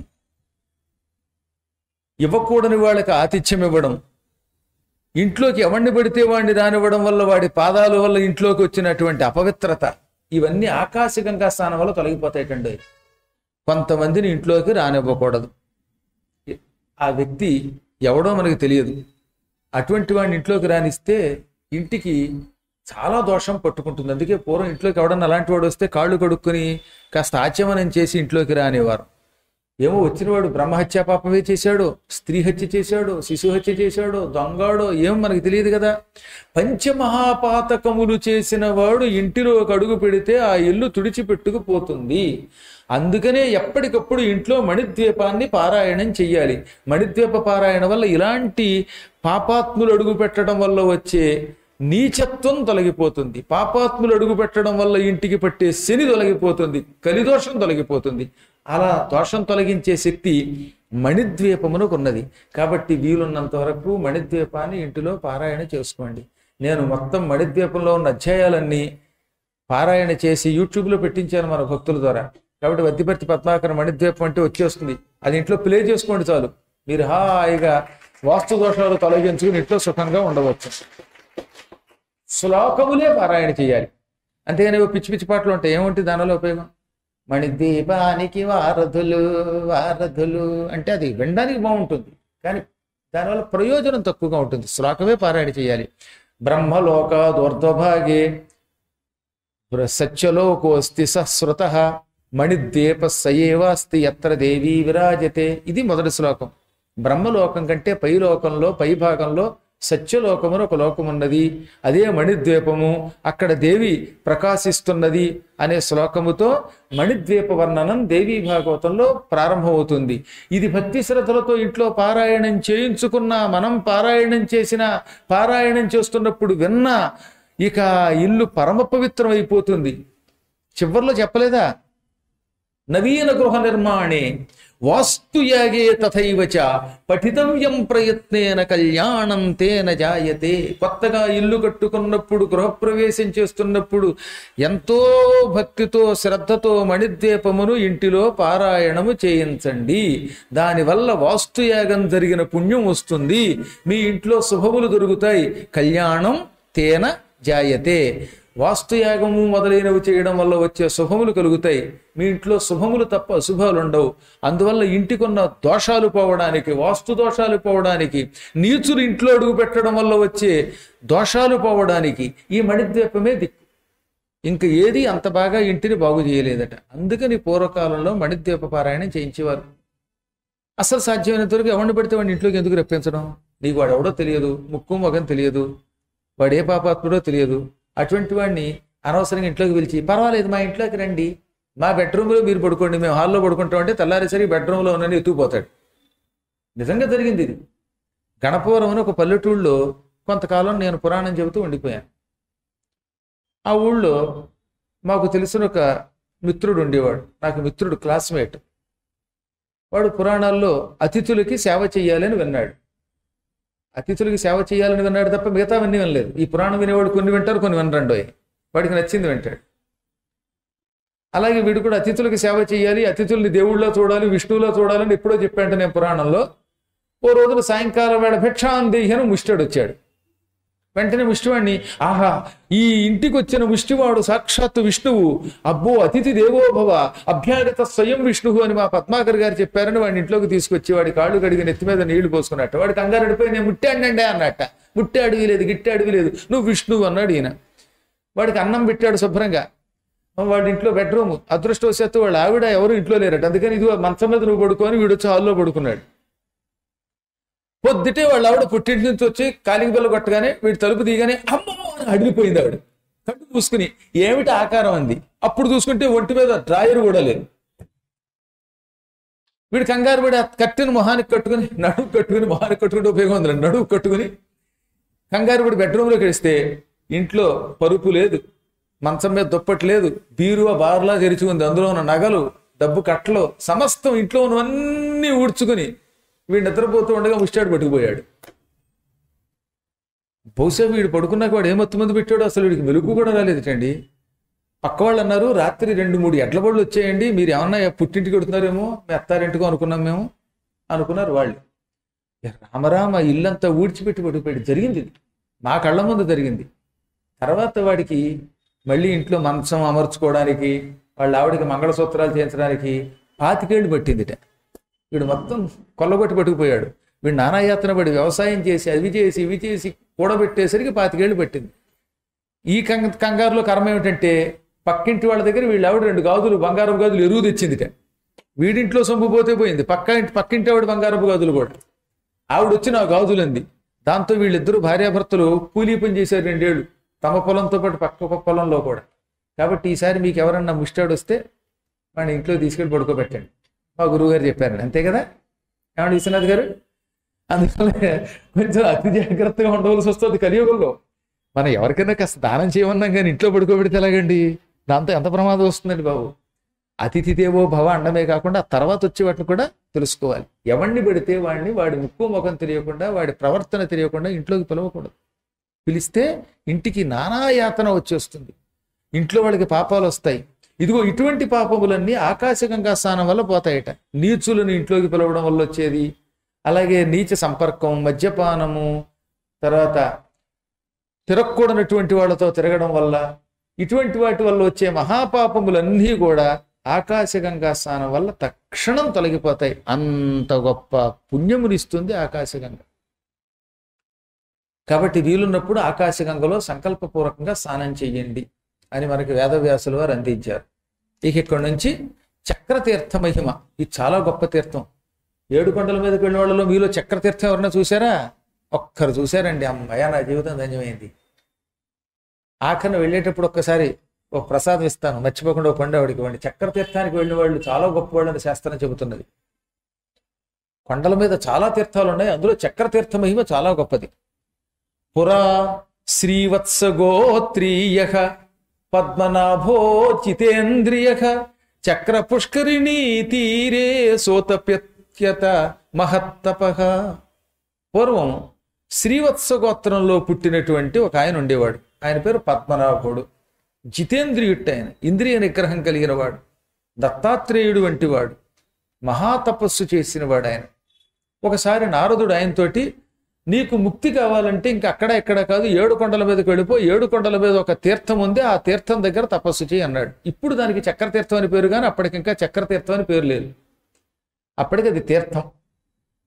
ఇవ్వకూడని వాళ్ళకి ఆతిథ్యం ఇవ్వడం ఇంట్లోకి ఎవరిని పెడితే వాడిని రానివ్వడం వల్ల వాడి పాదాల వల్ల ఇంట్లోకి వచ్చినటువంటి అపవిత్రత ఇవన్నీ ఆకాశగంగా స్థానం వల్ల తొలగిపోతాయిటండి కొంతమందిని ఇంట్లోకి రానివ్వకూడదు ఆ వ్యక్తి ఎవడో మనకు తెలియదు అటువంటి వాడిని ఇంట్లోకి రానిస్తే ఇంటికి చాలా దోషం పట్టుకుంటుంది అందుకే పూర్వం ఇంట్లోకి ఎవడన్నా అలాంటి వాడు వస్తే కాళ్ళు కడుక్కొని కాస్త ఆచమనం చేసి ఇంట్లోకి రానివారు ఏమో వచ్చినవాడు బ్రహ్మహత్య పాపమే చేశాడు స్త్రీ హత్య చేశాడు శిశు హత్య చేశాడు దొంగాడో ఏం మనకు తెలియదు కదా పంచమహాపాతకములు చేసిన వాడు ఇంటిలోకి అడుగు పెడితే ఆ ఇల్లు తుడిచిపెట్టుకుపోతుంది అందుకనే ఎప్పటికప్పుడు ఇంట్లో మణిద్వీపాన్ని పారాయణం చెయ్యాలి మణిద్వీప పారాయణ వల్ల ఇలాంటి పాపాత్ములు అడుగు పెట్టడం వల్ల వచ్చే నీచత్వం తొలగిపోతుంది పాపాత్ములు అడుగు పెట్టడం వల్ల ఇంటికి పట్టే శని తొలగిపోతుంది కలిదోషం తొలగిపోతుంది అలా దోషం తొలగించే శక్తి మణిద్వీపమునకు ఉన్నది కాబట్టి వీలున్నంత వరకు మణిద్వీపాన్ని ఇంటిలో పారాయణ చేసుకోండి నేను మొత్తం మణిద్వీపంలో ఉన్న అధ్యాయాలన్నీ పారాయణ చేసి యూట్యూబ్లో పెట్టించాను మన భక్తుల ద్వారా కాబట్టి వద్దిపర్తి పద్మాకర మణిద్వీపం అంటే వచ్చేస్తుంది అది ఇంట్లో ప్లే చేసుకోండి చాలు మీరు హాయిగా వాస్తు దోషాలు తొలగించుకుని ఇంట్లో సుఖంగా ఉండవచ్చు శ్లోకములే పారాయణ చేయాలి అంతేగాని ఏవో పిచ్చి పిచ్చి పాటలు ఉంటాయి ఏముంటుంది దానివల్ల ఉపయోగం మణిదీపానికి వారధులు వారధులు అంటే అది వినడానికి బాగుంటుంది కానీ దానివల్ల ప్రయోజనం తక్కువగా ఉంటుంది శ్లోకమే పారాయణ చేయాలి బ్రహ్మలోక దూర్ధ్వభాగే సత్యలోకోస్తి సశ్రుత మణిద్వీప సయేవాస్తి ఎత్ర దేవీ విరాజతే ఇది మొదటి శ్లోకం బ్రహ్మలోకం కంటే పై లోకంలో పై భాగంలో సత్యలోకమును ఒక లోకం ఉన్నది అదే మణిద్వీపము అక్కడ దేవి ప్రకాశిస్తున్నది అనే శ్లోకముతో మణిద్వీప వర్ణనం దేవీ భాగవతంలో ప్రారంభమవుతుంది ఇది భక్తి శ్రద్ధలతో ఇంట్లో పారాయణం చేయించుకున్న మనం పారాయణం చేసిన పారాయణం చేస్తున్నప్పుడు విన్నా ఇక ఇల్లు పరమ పవిత్రం అయిపోతుంది చివరిలో చెప్పలేదా నవీన గృహ నిర్మాణే వాస్తుయాగే తథైవ చ పఠితవ్యం ప్రయత్నేన కళ్యాణం తేన జాయతే కొత్తగా ఇల్లు కట్టుకున్నప్పుడు గృహప్రవేశం చేస్తున్నప్పుడు ఎంతో భక్తితో శ్రద్ధతో మణిద్వీపమును ఇంటిలో పారాయణము చేయించండి దానివల్ల వాస్తుయాగం జరిగిన పుణ్యం వస్తుంది మీ ఇంట్లో శుభములు దొరుకుతాయి కళ్యాణం తేన జాయతే వాస్తుయాగము మొదలైనవి చేయడం వల్ల వచ్చే శుభములు కలుగుతాయి మీ ఇంట్లో శుభములు తప్ప అశుభాలు ఉండవు అందువల్ల ఇంటికున్న దోషాలు పోవడానికి వాస్తు దోషాలు పోవడానికి నీచులు ఇంట్లో అడుగు పెట్టడం వల్ల వచ్చే దోషాలు పోవడానికి ఈ మణిద్వీపమే దిక్కు ఇంకా ఏది అంత బాగా ఇంటిని బాగు చేయలేదట అందుకని పూర్వకాలంలో మణిద్వీప పారాయణం చేయించేవారు అసలు సాధ్యమైనంత వరకు ఎవరిని పడితే వాడిని ఇంట్లోకి ఎందుకు రప్పించడం నీకు వాడు ఎవడో తెలియదు ముక్కు మొగం తెలియదు వాడు ఏ పాపాత్ముడో తెలియదు అటువంటి వాడిని అనవసరంగా ఇంట్లోకి పిలిచి పర్వాలేదు మా ఇంట్లోకి రండి మా బెడ్రూమ్లో మీరు పడుకోండి మేము హాల్లో పడుకుంటాం అంటే తెల్లారేసరికి బెడ్రూమ్లో ఉన్నని ఎత్తుకుపోతాడు నిజంగా జరిగింది ఇది గణపవరం అని ఒక పల్లెటూళ్ళలో కొంతకాలం నేను పురాణం చెబుతూ ఉండిపోయాను ఆ ఊళ్ళో మాకు తెలిసిన ఒక మిత్రుడు ఉండేవాడు నాకు మిత్రుడు క్లాస్మేట్ వాడు పురాణాల్లో అతిథులకి సేవ చేయాలని విన్నాడు అతిథులకి సేవ చేయాలని విన్నాడు తప్ప మిగతావన్నీ వినలేదు ఈ పురాణం వినేవాడు కొన్ని వింటారు కొన్ని వినరండోయ్ వాడికి నచ్చింది వింటాడు అలాగే వీడు కూడా అతిథులకి సేవ చేయాలి అతిథుల్ని దేవుళ్ళలో చూడాలి విష్ణువులో చూడాలని ఎప్పుడో చెప్పాంట నేను పురాణంలో ఓ రోజున సాయంకాలం వేళ భిక్షాందేహను ముష్టాడు వచ్చాడు వెంటనే ముష్టివాడిని ఆహా ఈ ఇంటికి వచ్చిన ముష్టివాడు సాక్షాత్తు విష్ణువు అబ్బో అతిథి దేవో భవ అభ్యాగత స్వయం విష్ణువు అని మా పద్మాకర్ గారు చెప్పారని వాడిని ఇంట్లోకి తీసుకొచ్చి వాడి కాళ్ళు కడిగి నెత్తి మీద నీళ్లు పోసుకున్నట్ట వాడి కంగారు అడిపోయి నేను ముట్టాడండి అన్నట్ట ముట్టే అడవి లేదు గిట్టే అడవి లేదు నువ్వు విష్ణువు అన్నాడు ఈయన వాడికి అన్నం పెట్టాడు శుభ్రంగా వాడి ఇంట్లో బెడ్రూమ్ అదృష్టవశాత్తు వాళ్ళ ఆవిడ ఎవరు ఇంట్లో లేరట అందుకని ఇది మంచం మీద నువ్వు పడుకొని వీడు వచ్చి హాల్లో పడుకున్నాడు పొద్దుటే వాళ్ళ ఆవిడ పుట్టింటి నుంచి వచ్చి కాలింగ్ బిల్ల కొట్టగానే వీడు తలుపు తీయగానే అమ్మో అని అడిగిపోయింది ఆవిడ కట్టు చూసుకుని ఏమిటి ఆకారం అంది అప్పుడు చూసుకుంటే ఒంటి మీద డ్రాయర్ కూడా లేదు వీడు కంగారు పడి ఆ కట్టిన మొహానికి కట్టుకుని నడువు కట్టుకుని మొహానికి కట్టుకుంటే ఉపయోగం ఉంది నడువు కట్టుకుని కంగారు పడి బెడ్రూమ్లోకి వెళితే ఇంట్లో పరుపు లేదు మంచం మీద దుప్పటి లేదు బీరువా బార్లా తెరిచి ఉంది అందులో ఉన్న నగలు డబ్బు కట్టలు సమస్తం ఇంట్లో ఉన్నవన్నీ ఊడ్చుకుని వీడు నిద్రపోతూ ఉండగా ముష్టాడు పట్టుకుపోయాడు బహుశా వీడు పడుకున్నాక వాడు ఏమత్తు మంది పెట్టాడు అసలు వీడికి మెలుగు కూడా రాలేదటండి పక్క వాళ్ళు అన్నారు రాత్రి రెండు మూడు ఎడ్ల బళ్ళు వచ్చాయండి మీరు ఏమన్నా పుట్టింటికి కొడుతున్నారేమో మీ అత్తారింటికో అనుకున్నాం మేము అనుకున్నారు వాళ్ళు ఇక రామరామ ఇల్లంతా ఊడ్చిపెట్టి పట్టుకుపోయాడు జరిగింది ఇది మా కళ్ళ ముందు జరిగింది తర్వాత వాడికి మళ్ళీ ఇంట్లో మంచం అమర్చుకోవడానికి వాళ్ళ ఆవిడకి మంగళసూత్రాలు చేయించడానికి పాతికేళ్ళు పట్టిందిట వీడు మొత్తం కొల్లగొట్టి పట్టుకుపోయాడు వీడు నానాయాతన పడి వ్యవసాయం చేసి అవి చేసి ఇవి చేసి కూడబెట్టేసరికి పాతికేళ్ళు పట్టింది ఈ కంగ కంగారులో కర్మ ఏమిటంటే పక్కింటి వాళ్ళ దగ్గర వీళ్ళ ఆవిడ రెండు గాజులు బంగారపు గాజులు ఎరువు తెచ్చిందిట వీడింట్లో సొమ్ము పోతే పోయింది పక్క ఇంటి పక్కింటి ఆవిడ బంగారపు గాజులు కూడా ఆవిడ వచ్చి నా గాజులు అంది దాంతో వీళ్ళిద్దరూ భార్యాభర్తలు కూలీ పని చేశారు రెండేళ్ళు తమ పొలంతో పాటు పక్క పొలంలో కూడా కాబట్టి ఈసారి మీకు ఎవరన్నా ముష్టాడు వస్తే వాడిని ఇంట్లో తీసుకెళ్ళి పడుకోబెట్టండి మా గురువు గారు చెప్పారండి అంతే కదా ఏమండి విశ్వనాథ్ గారు అందుకనే కొంచెం అతి జాగ్రత్తగా ఉండవలసి వస్తుంది కలియుగంలో మనం ఎవరికైనా కాస్త దానం చేయమన్నాం కానీ ఇంట్లో పడుకోబెడితే ఎలాగండి దాంతో ఎంత ప్రమాదం వస్తుందండి బాబు అతిథి దేవో భవ అండమే కాకుండా ఆ తర్వాత వచ్చే వాటిని కూడా తెలుసుకోవాలి ఎవరిని పెడితే వాడిని వాడి ముక్కు ముఖం తెలియకుండా వాడి ప్రవర్తన తెలియకుండా ఇంట్లోకి పిలవకూడదు పిలిస్తే ఇంటికి నానా యాతన వచ్చేస్తుంది ఇంట్లో వాళ్ళకి పాపాలు వస్తాయి ఇదిగో ఇటువంటి పాపములన్నీ ఆకాశగంగా స్నానం వల్ల పోతాయట నీచులను ఇంట్లోకి పిలవడం వల్ల వచ్చేది అలాగే నీచ సంపర్కం మద్యపానము తర్వాత తిరగకూడనటువంటి వాళ్ళతో తిరగడం వల్ల ఇటువంటి వాటి వల్ల వచ్చే మహాపాపములన్నీ కూడా ఆకాశగంగా స్నానం వల్ల తక్షణం తొలగిపోతాయి అంత గొప్ప పుణ్యమునిస్తుంది ఆకాశగంగ కాబట్టి వీలున్నప్పుడు ఆకాశగంగలో సంకల్పపూర్వకంగా స్నానం చెయ్యండి అని మనకి వేదవ్యాసులు వారు అందించారు ఇక ఇక్కడ నుంచి చక్రతీర్థ మహిమ ఇది చాలా గొప్ప తీర్థం ఏడు కొండల మీదకి వెళ్ళిన వాళ్ళలో మీలో చక్రతీర్థం ఎవరన్నా చూసారా ఒక్కరు చూశారండి అమ్మయ్య నా జీవితం ధన్యమైంది ఆఖరిన వెళ్ళేటప్పుడు ఒక్కసారి ఒక ప్రసాదం ఇస్తాను మర్చిపోకుండా ఒక పండు ఆవిడకి ఇవ్వండి చక్రతీర్థానికి వెళ్ళిన వాళ్ళు చాలా గొప్ప వాళ్ళని శాస్త్రం చెబుతున్నది కొండల మీద చాలా తీర్థాలు ఉన్నాయి అందులో చక్రతీర్థ మహిమ చాలా గొప్పది పురా శ్రీవత్స గోత్రీయ పద్మనాభో జితేంద్రియ చక్ర పుష్కరిణీ తీరే సోతప్యత్యత మహత్తప పూర్వం శ్రీవత్స గోత్రంలో పుట్టినటువంటి ఒక ఆయన ఉండేవాడు ఆయన పేరు పద్మనాభుడు జితేంద్రియుట్ ఆయన ఇంద్రియ నిగ్రహం కలిగిన వాడు దత్తాత్రేయుడు వంటి వాడు మహాతపస్సు చేసిన వాడు ఆయన ఒకసారి నారదుడు ఆయనతోటి నీకు ముక్తి కావాలంటే ఇంకా అక్కడ ఎక్కడ కాదు ఏడు కొండల మీదకి వెళ్ళిపో ఏడు కొండల మీద ఒక తీర్థం ఉంది ఆ తీర్థం దగ్గర తపస్సు చేయి అన్నాడు ఇప్పుడు దానికి చక్రతీర్థం అని పేరు కానీ అప్పటికి ఇంకా చక్రతీర్థం అని పేరు లేదు అప్పటికి అది తీర్థం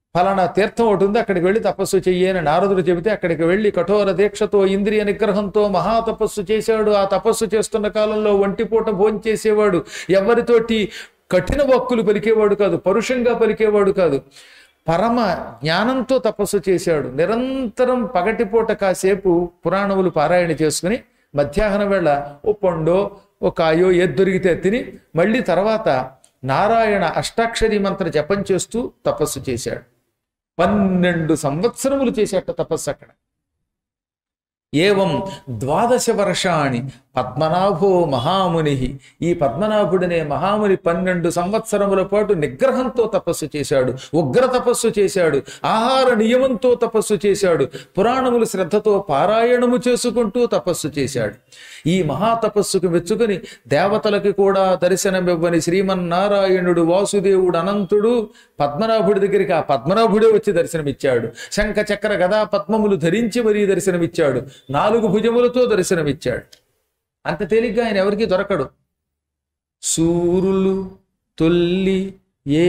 ఫలానా తీర్థం ఒకటి ఉంది అక్కడికి వెళ్ళి తపస్సు చెయ్యి అని నారదుడు చెబితే అక్కడికి వెళ్ళి కఠోర దీక్షతో ఇంద్రియ నిగ్రహంతో మహా తపస్సు చేశాడు ఆ తపస్సు చేస్తున్న కాలంలో ఒంటిపూట భోంచేసేవాడు ఎవరితోటి కఠిన వక్కులు పలికేవాడు కాదు పరుషంగా పలికేవాడు కాదు పరమ జ్ఞానంతో తపస్సు చేశాడు నిరంతరం పగటిపూట కాసేపు పురాణములు పారాయణ చేసుకుని మధ్యాహ్నం వేళ ఓ పండో ఓ కాయో ఏది దొరికితే తిని మళ్ళీ తర్వాత నారాయణ అష్టాక్షరి మంత్ర జపం చేస్తూ తపస్సు చేశాడు పన్నెండు సంవత్సరములు చేసేట తపస్సు అక్కడ ఏవం ద్వాదశ వర్షాణి పద్మనాభో మహాముని ఈ పద్మనాభుడనే మహాముని పన్నెండు సంవత్సరముల పాటు నిగ్రహంతో తపస్సు చేశాడు ఉగ్ర తపస్సు చేశాడు ఆహార నియమంతో తపస్సు చేశాడు పురాణములు శ్రద్ధతో పారాయణము చేసుకుంటూ తపస్సు చేశాడు ఈ మహా తపస్సుకు మెచ్చుకుని దేవతలకి కూడా దర్శనమివ్వని శ్రీమన్నారాయణుడు వాసుదేవుడు అనంతుడు పద్మనాభుడి దగ్గరికి ఆ పద్మనాభుడే వచ్చి దర్శనమిచ్చాడు శంఖ చక్ర గదా పద్మములు ధరించి మరీ దర్శనమిచ్చాడు నాలుగు భుజములతో దర్శనమిచ్చాడు అంత తేలిగ్గా ఆయన ఎవరికి దొరకడు సూరులు తొల్లి ఏ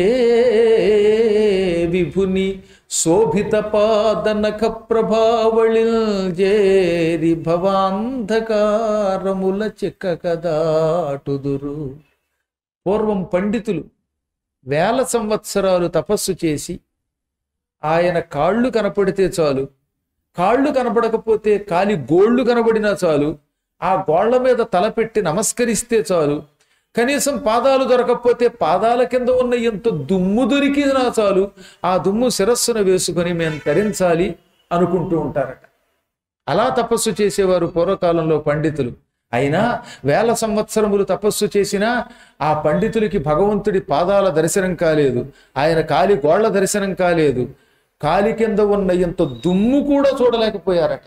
విభుని శోభిత పాదనక ప్రభావళిల్ జేరి భవాంధకారముల చెక్క కదాటుదురు పూర్వం పండితులు వేల సంవత్సరాలు తపస్సు చేసి ఆయన కాళ్ళు కనపడితే చాలు కాళ్ళు కనపడకపోతే కాలి గోళ్ళు కనబడినా చాలు ఆ గోళ్ల మీద తలపెట్టి నమస్కరిస్తే చాలు కనీసం పాదాలు దొరకకపోతే పాదాల కింద ఉన్న ఎంత దుమ్ము దొరికినా చాలు ఆ దుమ్ము శిరస్సున వేసుకొని మేము తరించాలి అనుకుంటూ ఉంటారట అలా తపస్సు చేసేవారు పూర్వకాలంలో పండితులు అయినా వేల సంవత్సరములు తపస్సు చేసినా ఆ పండితులకి భగవంతుడి పాదాల దర్శనం కాలేదు ఆయన కాలి గోళ్ల దర్శనం కాలేదు కాలి కింద ఉన్న ఇంత దుమ్ము కూడా చూడలేకపోయారట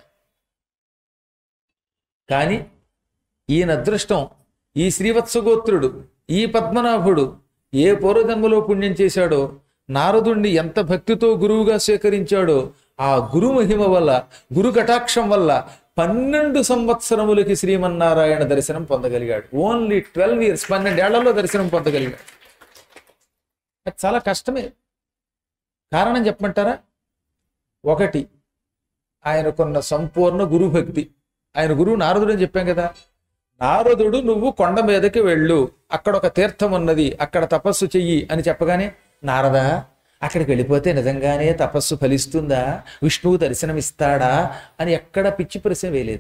కానీ ఈయన అదృష్టం ఈ శ్రీవత్సగోత్రుడు ఈ పద్మనాభుడు ఏ పూర్వజన్మలో పుణ్యం చేశాడో నారదుణ్ణి ఎంత భక్తితో గురువుగా స్వీకరించాడో ఆ గురు మహిమ వల్ల గురు కటాక్షం వల్ల పన్నెండు సంవత్సరములకి శ్రీమన్నారాయణ దర్శనం పొందగలిగాడు ఓన్లీ ట్వెల్వ్ ఇయర్స్ పన్నెండేళ్లలో దర్శనం పొందగలిగాడు అది చాలా కష్టమే కారణం చెప్పమంటారా ఒకటి ఆయనకున్న సంపూర్ణ గురుభక్తి ఆయన గురువు నారదుడు అని చెప్పాం కదా నారదుడు నువ్వు కొండ మీదకి వెళ్ళు అక్కడ ఒక తీర్థం ఉన్నది అక్కడ తపస్సు చెయ్యి అని చెప్పగానే నారదా అక్కడికి వెళ్ళిపోతే నిజంగానే తపస్సు ఫలిస్తుందా విష్ణువు దర్శనమిస్తాడా అని ఎక్కడ పిచ్చి ప్రశ్న వేయలేదు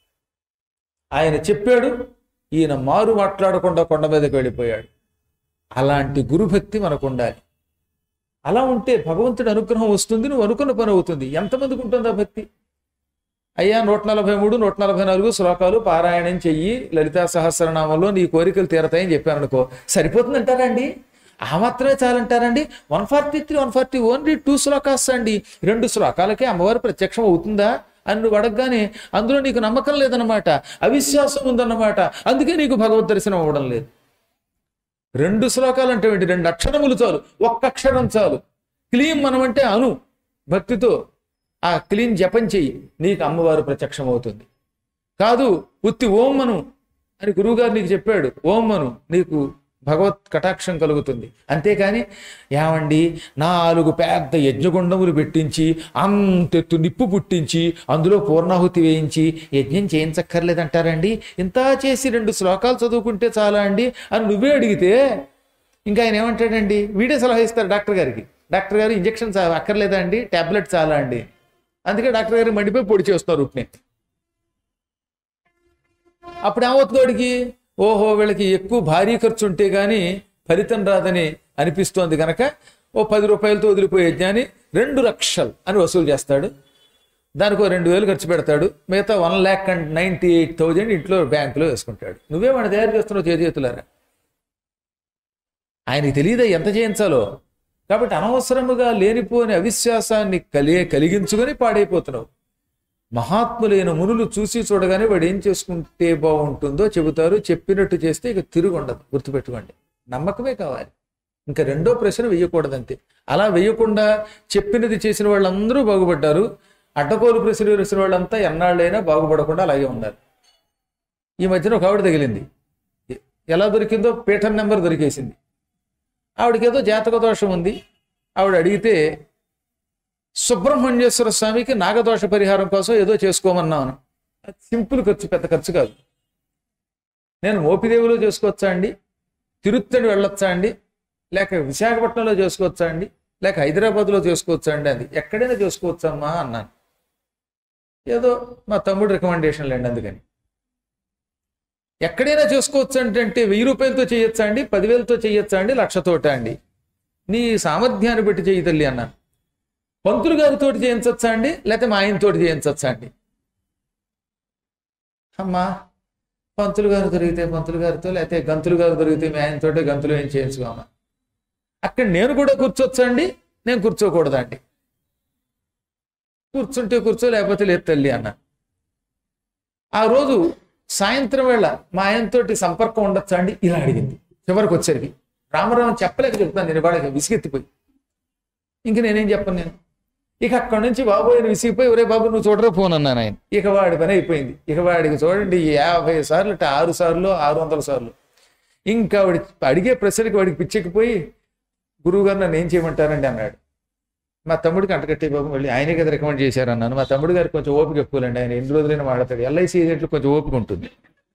ఆయన చెప్పాడు ఈయన మారు మాట్లాడకుండా కొండ మీదకి వెళ్ళిపోయాడు అలాంటి గురుభక్తి మనకు ఉండాలి అలా ఉంటే భగవంతుడి అనుగ్రహం వస్తుంది నువ్వు అనుకున్న పని అవుతుంది ఎంతమందికి ఉంటుందా భక్తి అయ్యా నూట నలభై మూడు నూట నలభై నాలుగు శ్లోకాలు పారాయణం చెయ్యి లలితా సహస్రనామంలో నీ కోరికలు తీరతాయని చెప్పాను అనుకో సరిపోతుంది అంటారండి ఆ మాత్రమే చాలంటారండి one forty three one forty only two shlokas అండి రెండు శ్లోకాలకే అమ్మవారు ప్రత్యక్షం అవుతుందా అని నువ్వు అడగగానే అందులో నీకు నమ్మకం లేదన్నమాట అవిశ్వాసం ఉందన్నమాట అందుకే నీకు భగవద్ దర్శనం అవ్వడం లేదు రెండు శ్లోకాలు అంటే ఏంటి రెండు అక్షరములు చాలు ఒక్క అక్షరం చాలు క్లీం మనం అంటే అను భక్తితో ఆ క్లీన్ జపం చెయ్యి నీకు అమ్మవారు ప్రత్యక్షం అవుతుంది కాదు ఉత్తి ఓం అను అని గురువుగారు నీకు చెప్పాడు ఓం అను నీకు భగవత్ కటాక్షం కలుగుతుంది అంతేకాని ఏమండి నాలుగు పెద్ద యజ్ఞగుండములు పెట్టించి అంతెత్తు నిప్పు పుట్టించి అందులో పూర్ణాహుతి వేయించి యజ్ఞం చేయించక్కర్లేదంటారండి ఇంత చేసి రెండు శ్లోకాలు చదువుకుంటే చాలా అండి అని నువ్వే అడిగితే ఇంకా ఆయన ఏమంటాడండి వీడే సలహా ఇస్తారు డాక్టర్ గారికి డాక్టర్ గారు ఇంజక్షన్ చా- అక్కర్లేదా అండి టాబ్లెట్ చాలా అండి అందుకే డాక్టర్ గారికి మండిపోయి పొడి చేస్తారు ఉప్నే అప్పుడు ఏమవుతుంది వాడికి ఓహో వీళ్ళకి ఎక్కువ భారీ ఖర్చు ఉంటే గానీ ఫలితం రాదని అనిపిస్తోంది గనక ఓ పది రూపాయలతో వదిలిపోయే యజ్ఞాన్ని రెండు లక్షలు అని వసూలు చేస్తాడు దానికి ఓ రెండు వేలు ఖర్చు పెడతాడు మిగతా one lakh and ninety eight thousand ఇంట్లో బ్యాంకులో వేసుకుంటాడు నువ్వే వాడిని తయారు చేస్తున్నావు చేతులారా ఆయనకి తెలియదా ఎంత చేయించాలో కాబట్టి అనవసరముగా లేనిపోని అవిశ్వాసాన్ని కలిగే కలిగించుకొని పాడైపోతున్నావు మహాత్ములైన మునులు చూసి చూడగానే వాడు ఏం చేసుకుంటే బాగుంటుందో చెబుతారు చెప్పినట్టు చేస్తే ఇక తిరుగు ఉండదు గుర్తుపెట్టుకోండి నమ్మకమే కావాలి ఇంకా రెండో ప్రశ్న వెయ్యకూడదంతే అలా వెయ్యకుండా చెప్పినది చేసిన వాళ్ళందరూ బాగుపడ్డారు అడ్డకోలు ప్రశ్న వేసిన వాళ్ళంతా ఎన్నాళ్ళైనా బాగుపడకుండా అలాగే ఉన్నారు ఈ మధ్యన ఒక ఆవిడ తగిలింది ఎలా దొరికిందో పీఠం నెంబర్ దొరికేసింది ఆవిడకేదో జాతక దోషం ఉంది ఆవిడ అడిగితే సుబ్రహ్మణ్యేశ్వర స్వామికి నాగదోష పరిహారం కోసం ఏదో చేసుకోమన్నాను అది సింపుల్ ఖర్చు పెద్ద ఖర్చు కాదు నేను మోపిదేవిలో చేసుకోవచ్చా అండి తిరుత్తడి వెళ్ళొచ్చా అండి లేక విశాఖపట్నంలో చేసుకోవచ్చా అండి లేక హైదరాబాద్లో చేసుకోవచ్చా అండి అది ఎక్కడైనా చేసుకోవచ్చమ్మా అన్నాను ఏదో మా తమ్ముడు రికమెండేషన్ లేండి అందుకని ఎక్కడైనా చేసుకోవచ్చు అంటే అంటే వెయ్యి రూపాయలతో చేయొచ్చా అండి పదివేలతో చేయొచ్చా అండి లక్షతోట అండి నీ సామర్థ్యాన్ని బట్టి చేయి తల్లి అన్నాను పంతులు గారితో చేయించచ్చా అండి లేకపోతే మా ఆయనతో చేయించచ్చా అండి అమ్మా పంతులు గారు దొరికితే పంతులు గారితో లేకపోతే గంతులు గారు దొరికితే మీ ఆయనతోటే గంతులు ఏం చేయించుకోమా అక్కడ నేను కూడా కూర్చోవచ్చా అండి నేను కూర్చోకూడదా అండి కూర్చుంటే కూర్చో లేకపోతే లేదు తల్లి అన్న ఆ రోజు సాయంత్రం వేళ మా ఆయనతోటి సంపర్కం ఉండొచ్చా అండి ఇలా అడిగింది చివరికి వచ్చరికి రామరామం చెప్పలేక చెప్తాను నేను వాడికి విసిగెత్తిపోయి ఇంక నేనేం చెప్పను నేను ఇక అక్కడి నుంచి బాబు ఆయన విసిగిపోయి ఒరే బాబు నువ్వు చూడరా ఫోన్ అన్నాను ఆయన ఇక వాడి పని అయిపోయింది ఇక వాడికి చూడండి యాభై సార్లు అంటే ఆరు సార్లు ఆరు వందల సార్లు ఇంకా వాడి అడిగే ప్రశ్నకి వాడికి పిచ్చెక్కిపోయి గురువు గారు నన్ను ఏం చేయమంటారండి అన్నాడు మా తమ్ముడికి అంటకట్టే బాబు వెళ్ళి ఆయనే కదా రికమెండ్ చేశారు అన్నాను మా తమ్ముడు గారికి కొంచెం ఓపిక ఎక్కువలేండి ఆయన ఎన్ని రోజులైనా వాడతాడు ఎల్ఐసి ఏజెంట్లు కొంచెం ఓపిక ఉంటుంది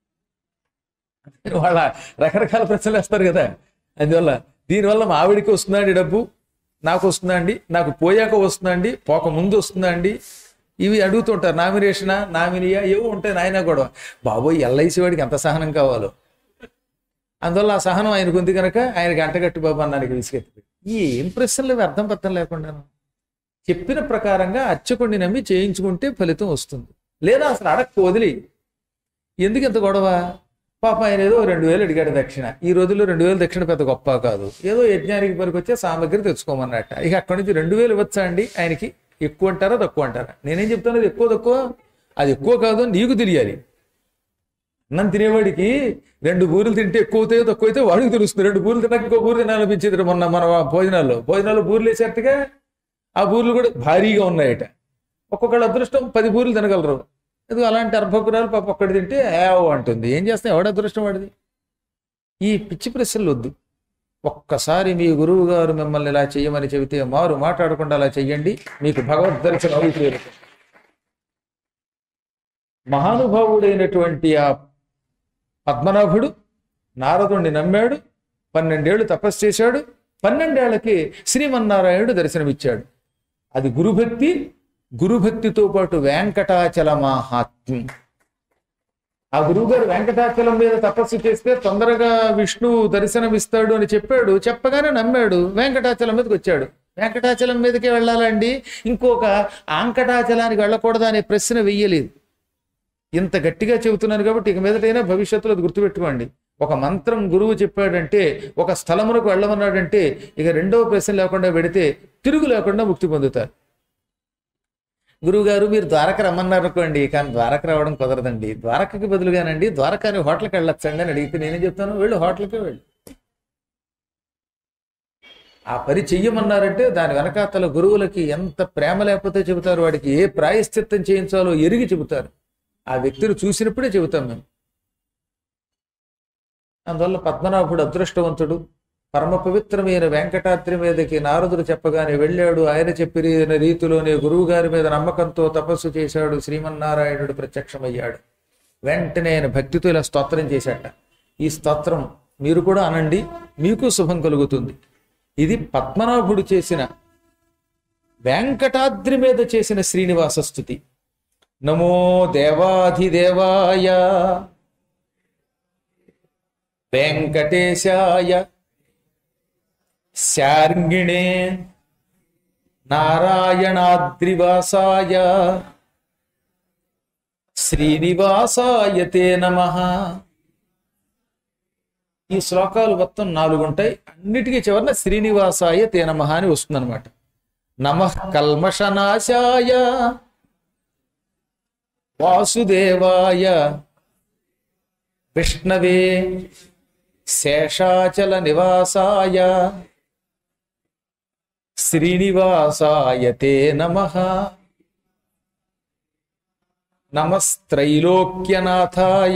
వాళ్ళ రకరకాల ప్రశ్నలు వేస్తారు కదా అందువల్ల దీనివల్ల మా ఆవిడికి వస్తుందండి డబ్బు నాకు వస్తుందండి నాకు పోయాక వస్తుందండి పోక ముందు వస్తుందండి ఇవి అడుగుతుంటారు నామినేషనా నామినీయా ఏవో ఉంటాయి నాయన కూడా బాబోయ్ ఎల్ఐసి వాడికి ఎంత సహనం కావాలో అందువల్ల ఆ సహనం ఆయనకు ఉంది కనుక ఆయన గంటగట్టి బాబు అన్నానికి విసిగెత్తి ఏం ప్రశ్నలు వ్యర్థం పత్రం లేకుండాను చెప్పిన ప్రకారంగా అర్చకుడిని నమ్మి చేయించుకుంటే ఫలితం వస్తుంది లేదా అసలు అడక్క వదిలి ఎందుకు ఇంత గొడవ పాప ఆయన ఏదో రెండు వేలు అడిగాడు దక్షిణ ఈ రోజుల్లో రెండు వేలు దక్షిణ పెద్ద గొప్ప కాదు ఏదో యజ్ఞానికి పనికొచ్చే సామగ్రి తెచ్చుకోమన్నట్ట ఇక అక్కడి నుంచి రెండు వేలు ఇవ్వచ్చా అండి ఆయనకి ఎక్కువ అంటారా తక్కువ అంటారా నేనేం చెప్తాను అది ఎక్కువ తక్కువ అది ఎక్కువ కాదు అని నీకు తెలియాలి అన్నం తినేవాడికి రెండు బూరెలు తింటే ఎక్కువ అవుతాయో తక్కువ అయితే వాడికి తెలుస్తుంది రెండు బూరెలు తిన్నాక ఇంకో బూరె తినాలనిపించింది మొన్న మన భోజనాల్లో భోజనాల్లో బూరెలు వేసేట్టుగా ఆ బూరెలు కూడా భారీగా ఉన్నాయట ఒక్కొక్కళ్ళ అదృష్టం పది బూరెలు తినగలరు ఇది అలాంటి అర్భకురాలు పాప ఒక్కటి తింటే ఏవో అంటుంది ఏం చేస్తాం ఎవడ అదృష్టం వాడిది ఈ పిచ్చి ప్రశ్నలు వద్దు ఒక్కసారి మీ గురువు గారు మిమ్మల్ని ఇలా చేయమని చెబితే మారు మాట్లాడకుండా అలా చెయ్యండి మీకు భగవద్ దర్శనం అవుతుంది మహానుభావుడైనటువంటి ఆ పద్మనాభుడు నారదుణ్ణి నమ్మాడు పన్నెండేళ్లు తపస్సు చేశాడు పన్నెండేళ్లకి శ్రీమన్నారాయణుడు దర్శనమిచ్చాడు అది గురుభక్తి గురుభక్తితో పాటు వెంకటాచల మహాత్మ్యం ఆ గురువుగారు వెంకటాచలం మీద తపస్సు చేస్తే తొందరగా విష్ణువు దర్శనమిస్తాడు అని చెప్పాడు చెప్పగానే నమ్మాడు వెంకటాచలం మీదకి వచ్చాడు వెంకటాచలం మీదకే వెళ్ళాలండి ఇంకొక ఆంకటాచలానికి వెళ్ళకూడదా అనే ప్రశ్న వెయ్యలేదు ఇంత గట్టిగా చెబుతున్నాను కాబట్టి ఇక మీదటైనా భవిష్యత్తులో అది గుర్తుపెట్టుకోండి ఒక మంత్రం గురువు చెప్పాడంటే ఒక స్థలమునకు వెళ్ళమన్నాడంటే ఇక రెండవ ప్రశ్న లేకుండా పెడితే తిరుగు లేకుండా ముక్తి పొందుతారు గురువుగారు మీరు ద్వారక రమ్మన్నారు అనుకోండి కానీ ద్వారక రావడం కుదరదండి ద్వారకకి బదులుగానండి ద్వారకాని హోటల్కి వెళ్ళొచ్చండి అని అడిగితే నేనేం చెప్తాను వెళ్ళు హోటల్కే వెళ్ళు ఆ పని చెయ్యమన్నారంటే దాని వెనకాతల గురువులకి ఎంత ప్రేమ లేకపోతే చెబుతారు వాడికి ఏ ప్రాయశ్చిత్తం చేయించాలో ఎరిగి చెబుతారు ఆ వ్యక్తిని చూసినప్పుడే చెబుతాం మేము అందువల్ల పద్మనాభుడు అదృష్టవంతుడు పరమ పవిత్రమైన వెంకటాద్రి మీదకి నారదుడు చెప్పగానే వెళ్ళాడు ఆయన చెప్పిన రీతిలోనే గురువు గారి మీద నమ్మకంతో తపస్సు చేశాడు శ్రీమన్నారాయణుడు ప్రత్యక్షమయ్యాడు వెంటనే ఆయన భక్తితో ఇలా స్తోత్రం చేశాట ఈ స్తోత్రం మీరు కూడా అనండి మీకు శుభం కలుగుతుంది ఇది పద్మనాభుడు చేసిన వెంకటాద్రి మీద చేసిన శ్రీనివాస స్థుతి నమో దేవాధిదేవాయ వెంకటేశాయ శార్ంగిణే నారాయణాద్రివాసాయ శ్రీనివాసాయ తే నమ ఈ శ్లోకాలు మొత్తం నాలుగు ఉంటాయి అన్నిటికీ చివరన శ్రీనివాసాయ తే నమ అని వస్తుందన్నమాట నమ కల్మషనాశాయ వాసుదేవాయ విష్ణవే శేషాచల నివాసాయ శ్రీనివాసాయ తే నమ నమస్త్రైలోక్యనాథాయ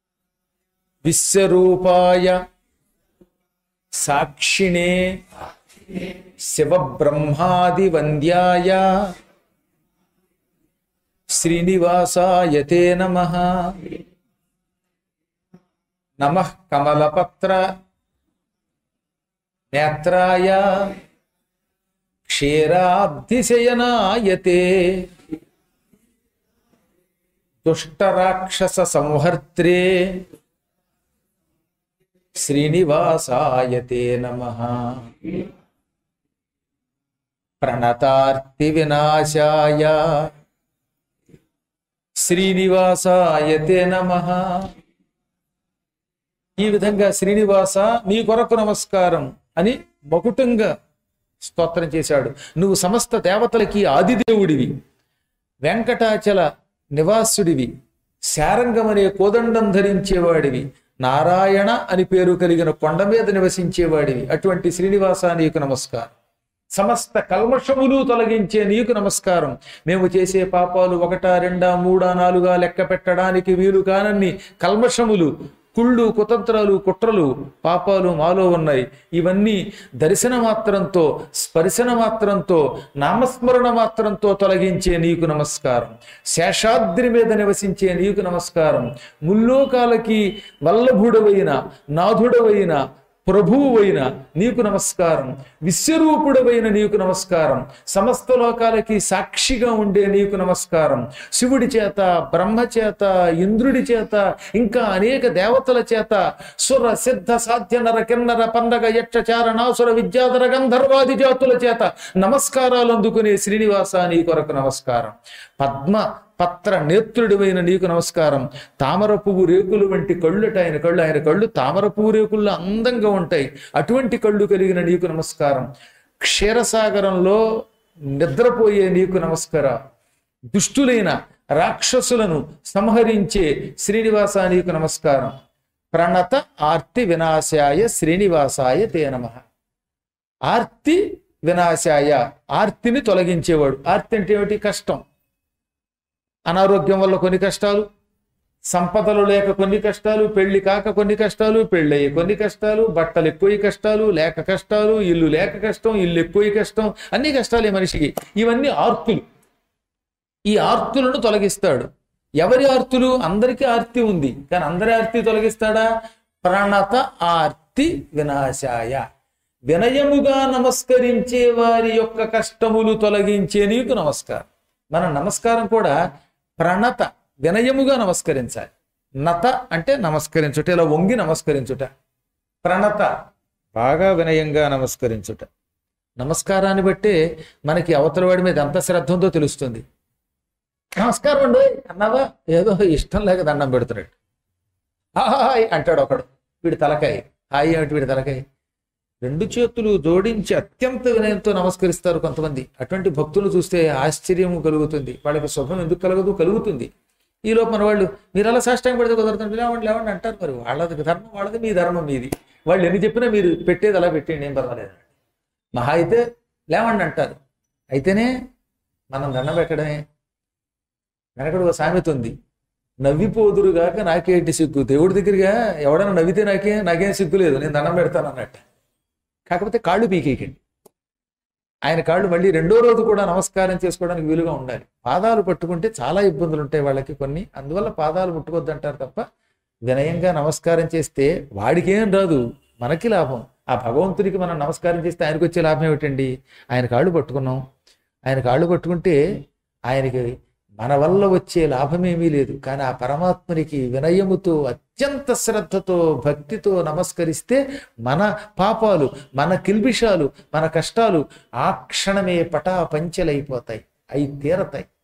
విశ్వరూపాయ సాక్షిణే శివబ్రహ్మాది వంద్యాయ శ్రీనివాసాయ తే నమ నమ కమలపత్ర నేత్రాయ క్షీరాబ్ధిశయనాయతే దుష్టరాక్షస సంహర్త్రే శ్రీనివాసాయ తే నమ ప్రణతార్తి వినాశాయ శ్రీనివాసాయ తే నమ ఈ విధంగా శ్రీనివాస నీ కొరకు నమస్కారం అని మకుటంగా స్తోత్రం చేశాడు నువ్వు సమస్త దేవతలకి ఆదిదేవుడివి వెంకటాచల నివాసుడివి శారంగమనే కోదండం ధరించేవాడివి నారాయణ అని పేరు కలిగిన కొండ మీద నివసించేవాడివి అటువంటి శ్రీనివాస నీకు నమస్కారం సమస్త కల్మషములు తొలగించే నీకు నమస్కారం మేము చేసే పాపాలు ఒకటా రెండా మూడా నాలుగా లెక్క పెట్టడానికి వీలు కానన్ని కల్మషములు కుళ్ళు కుతంత్రాలు కుట్రలు పాపాలు మాలో ఉన్నాయి ఇవన్నీ దర్శన మాత్రంతో స్పర్శన మాత్రంతో నామస్మరణ మాత్రంతో తొలగించే నీకు నమస్కారం శేషాద్రి మీద నివసించే నీకు నమస్కారం ముల్లోకాలకి వల్లభుడవైన నాథుడవైన ప్రభువువైన నీకు నమస్కారం విశ్వరూపుడవైన నీకు నమస్కారం సమస్త లోకాలకి సాక్షిగా ఉండే నీకు నమస్కారం శివుడి చేత బ్రహ్మ చేత ఇంద్రుడి చేత ఇంకా అనేక దేవతల చేత సుర సిద్ధ సాధ్య నర కిన్నర పండగ యక్ష చారణాసుర విద్యాధర గంధర్వాది జాతుల చేత నమస్కారాలు అందుకునే శ్రీనివాస నీ కొరకు నమస్కారం పద్మ పత్ర నేత్రుడివైన నీకు నమస్కారం తామర పువ్వు రేకులు వంటి కళ్ళుట ఆయన కళ్ళు ఆయన కళ్ళు తామర పువ్వు రేకుల్లో అందంగా ఉంటాయి అటువంటి కళ్ళు కలిగిన నీకు నమస్కారం క్షీరసాగరంలో నిద్రపోయే నీకు నమస్కారం దుష్టులైన రాక్షసులను సంహరించే శ్రీనివాస నీకు నమస్కారం ప్రణత ఆర్తి వినాశాయ శ్రీనివాసాయ తే నమ ఆర్తి వినాశాయ ఆర్తిని తొలగించేవాడు ఆర్తి అంటే ఏమిటి కష్టం అనారోగ్యం వల్ల కొన్ని కష్టాలు సంపదలు లేక కొన్ని కష్టాలు పెళ్లి కాక కొన్ని కష్టాలు పెళ్ళయ్యే కొన్ని కష్టాలు బట్టలు ఎక్కువ కష్టాలు లేక కష్టాలు ఇల్లు లేక కష్టం ఇల్లు ఎక్కువ కష్టం అన్ని కష్టాలే మనిషికి ఇవన్నీ ఆర్తులు ఈ ఆర్తులను తొలగిస్తాడు ఎవరి ఆర్తులు అందరికీ ఆర్తి ఉంది కానీ అందరి ఆర్తి తొలగిస్తాడా ప్రణత ఆర్తి వినాశాయ వినయముగా నమస్కరించే వారి యొక్క కష్టములు తొలగించే నీకు నమస్కారం మన నమస్కారం కూడా ప్రణత వినయముగా నమస్కరించాలి నత అంటే నమస్కరించుట ఇలా వంగి నమస్కరించుట ప్రణత బాగా వినయంగా నమస్కరించుట నమస్కారాన్ని బట్టే మనకి అవతల వాడి మీద ఎంత శ్రద్ధ ఉందో తెలుస్తుంది నమస్కారం అండి అన్నావా ఏదో ఇష్టం లేక దండం పెడుతున్నాడు హాయ్ అంటాడు ఒకడు వీడి తలకాయ హాయ్ ఏమిటి వీడి తలకాయ రెండు చేతులు జోడించి అత్యంత వినయంతో నమస్కరిస్తారు కొంతమంది అటువంటి భక్తులు చూస్తే ఆశ్చర్యం కలుగుతుంది వాళ్ళకి శుభం ఎందుకు కలగదు కలుగుతుంది ఈ లోపు మన వాళ్ళు మీరు అలా సాష్టాంగ పెడితే కుదరదండి లేవండి లేవండి అంటారు మరి వాళ్ళది ధర్మం వాళ్ళది మీ ధర్మం మీది వాళ్ళు ఎన్ని చెప్పినా మీరు పెట్టేది అలా పెట్టేయండి ఏం పర్వాలేదు మహా అయితే లేవండి అంటారు అయితేనే మనం దండం పెట్టడమే వెనకడు ఒక సామెత ఉంది నవ్విపోదురుగాక నాకేంటి సిగ్గు దేవుడి దగ్గరగా ఎవడన్నా నవ్వితే నాకే నాకేం సిగ్గు లేదు నేను దండం పెడతాను అన్నట్టు కాకపోతే కాళ్ళు పీకేయకండి ఆయన కాళ్ళు మళ్ళీ రెండో రోజు కూడా నమస్కారం చేసుకోవడానికి వీలుగా ఉండాలి పాదాలు పట్టుకుంటే చాలా ఇబ్బందులు ఉంటాయి వాళ్ళకి కొన్ని అందువల్ల పాదాలు ముట్టుకోవద్దు అంటారు తప్ప వినయంగా నమస్కారం చేస్తే వాడికి ఏం రాదు మనకి లాభం ఆ భగవంతుడికి మనం నమస్కారం చేస్తే ఆయనకు వచ్చే లాభం ఏమిటండి ఆయన కాళ్ళు పట్టుకున్నాం ఆయన కాళ్ళు పట్టుకుంటే ఆయనకి మన వల్ల వచ్చే లాభమేమీ లేదు కానీ ఆ పరమాత్మనికి వినయముతో అత్యంత శ్రద్ధతో భక్తితో నమస్కరిస్తే మన పాపాలు మన కిల్బిషాలు మన కష్టాలు ఆ క్షణమే పటా పంచలైపోతాయి అవి తీరతాయి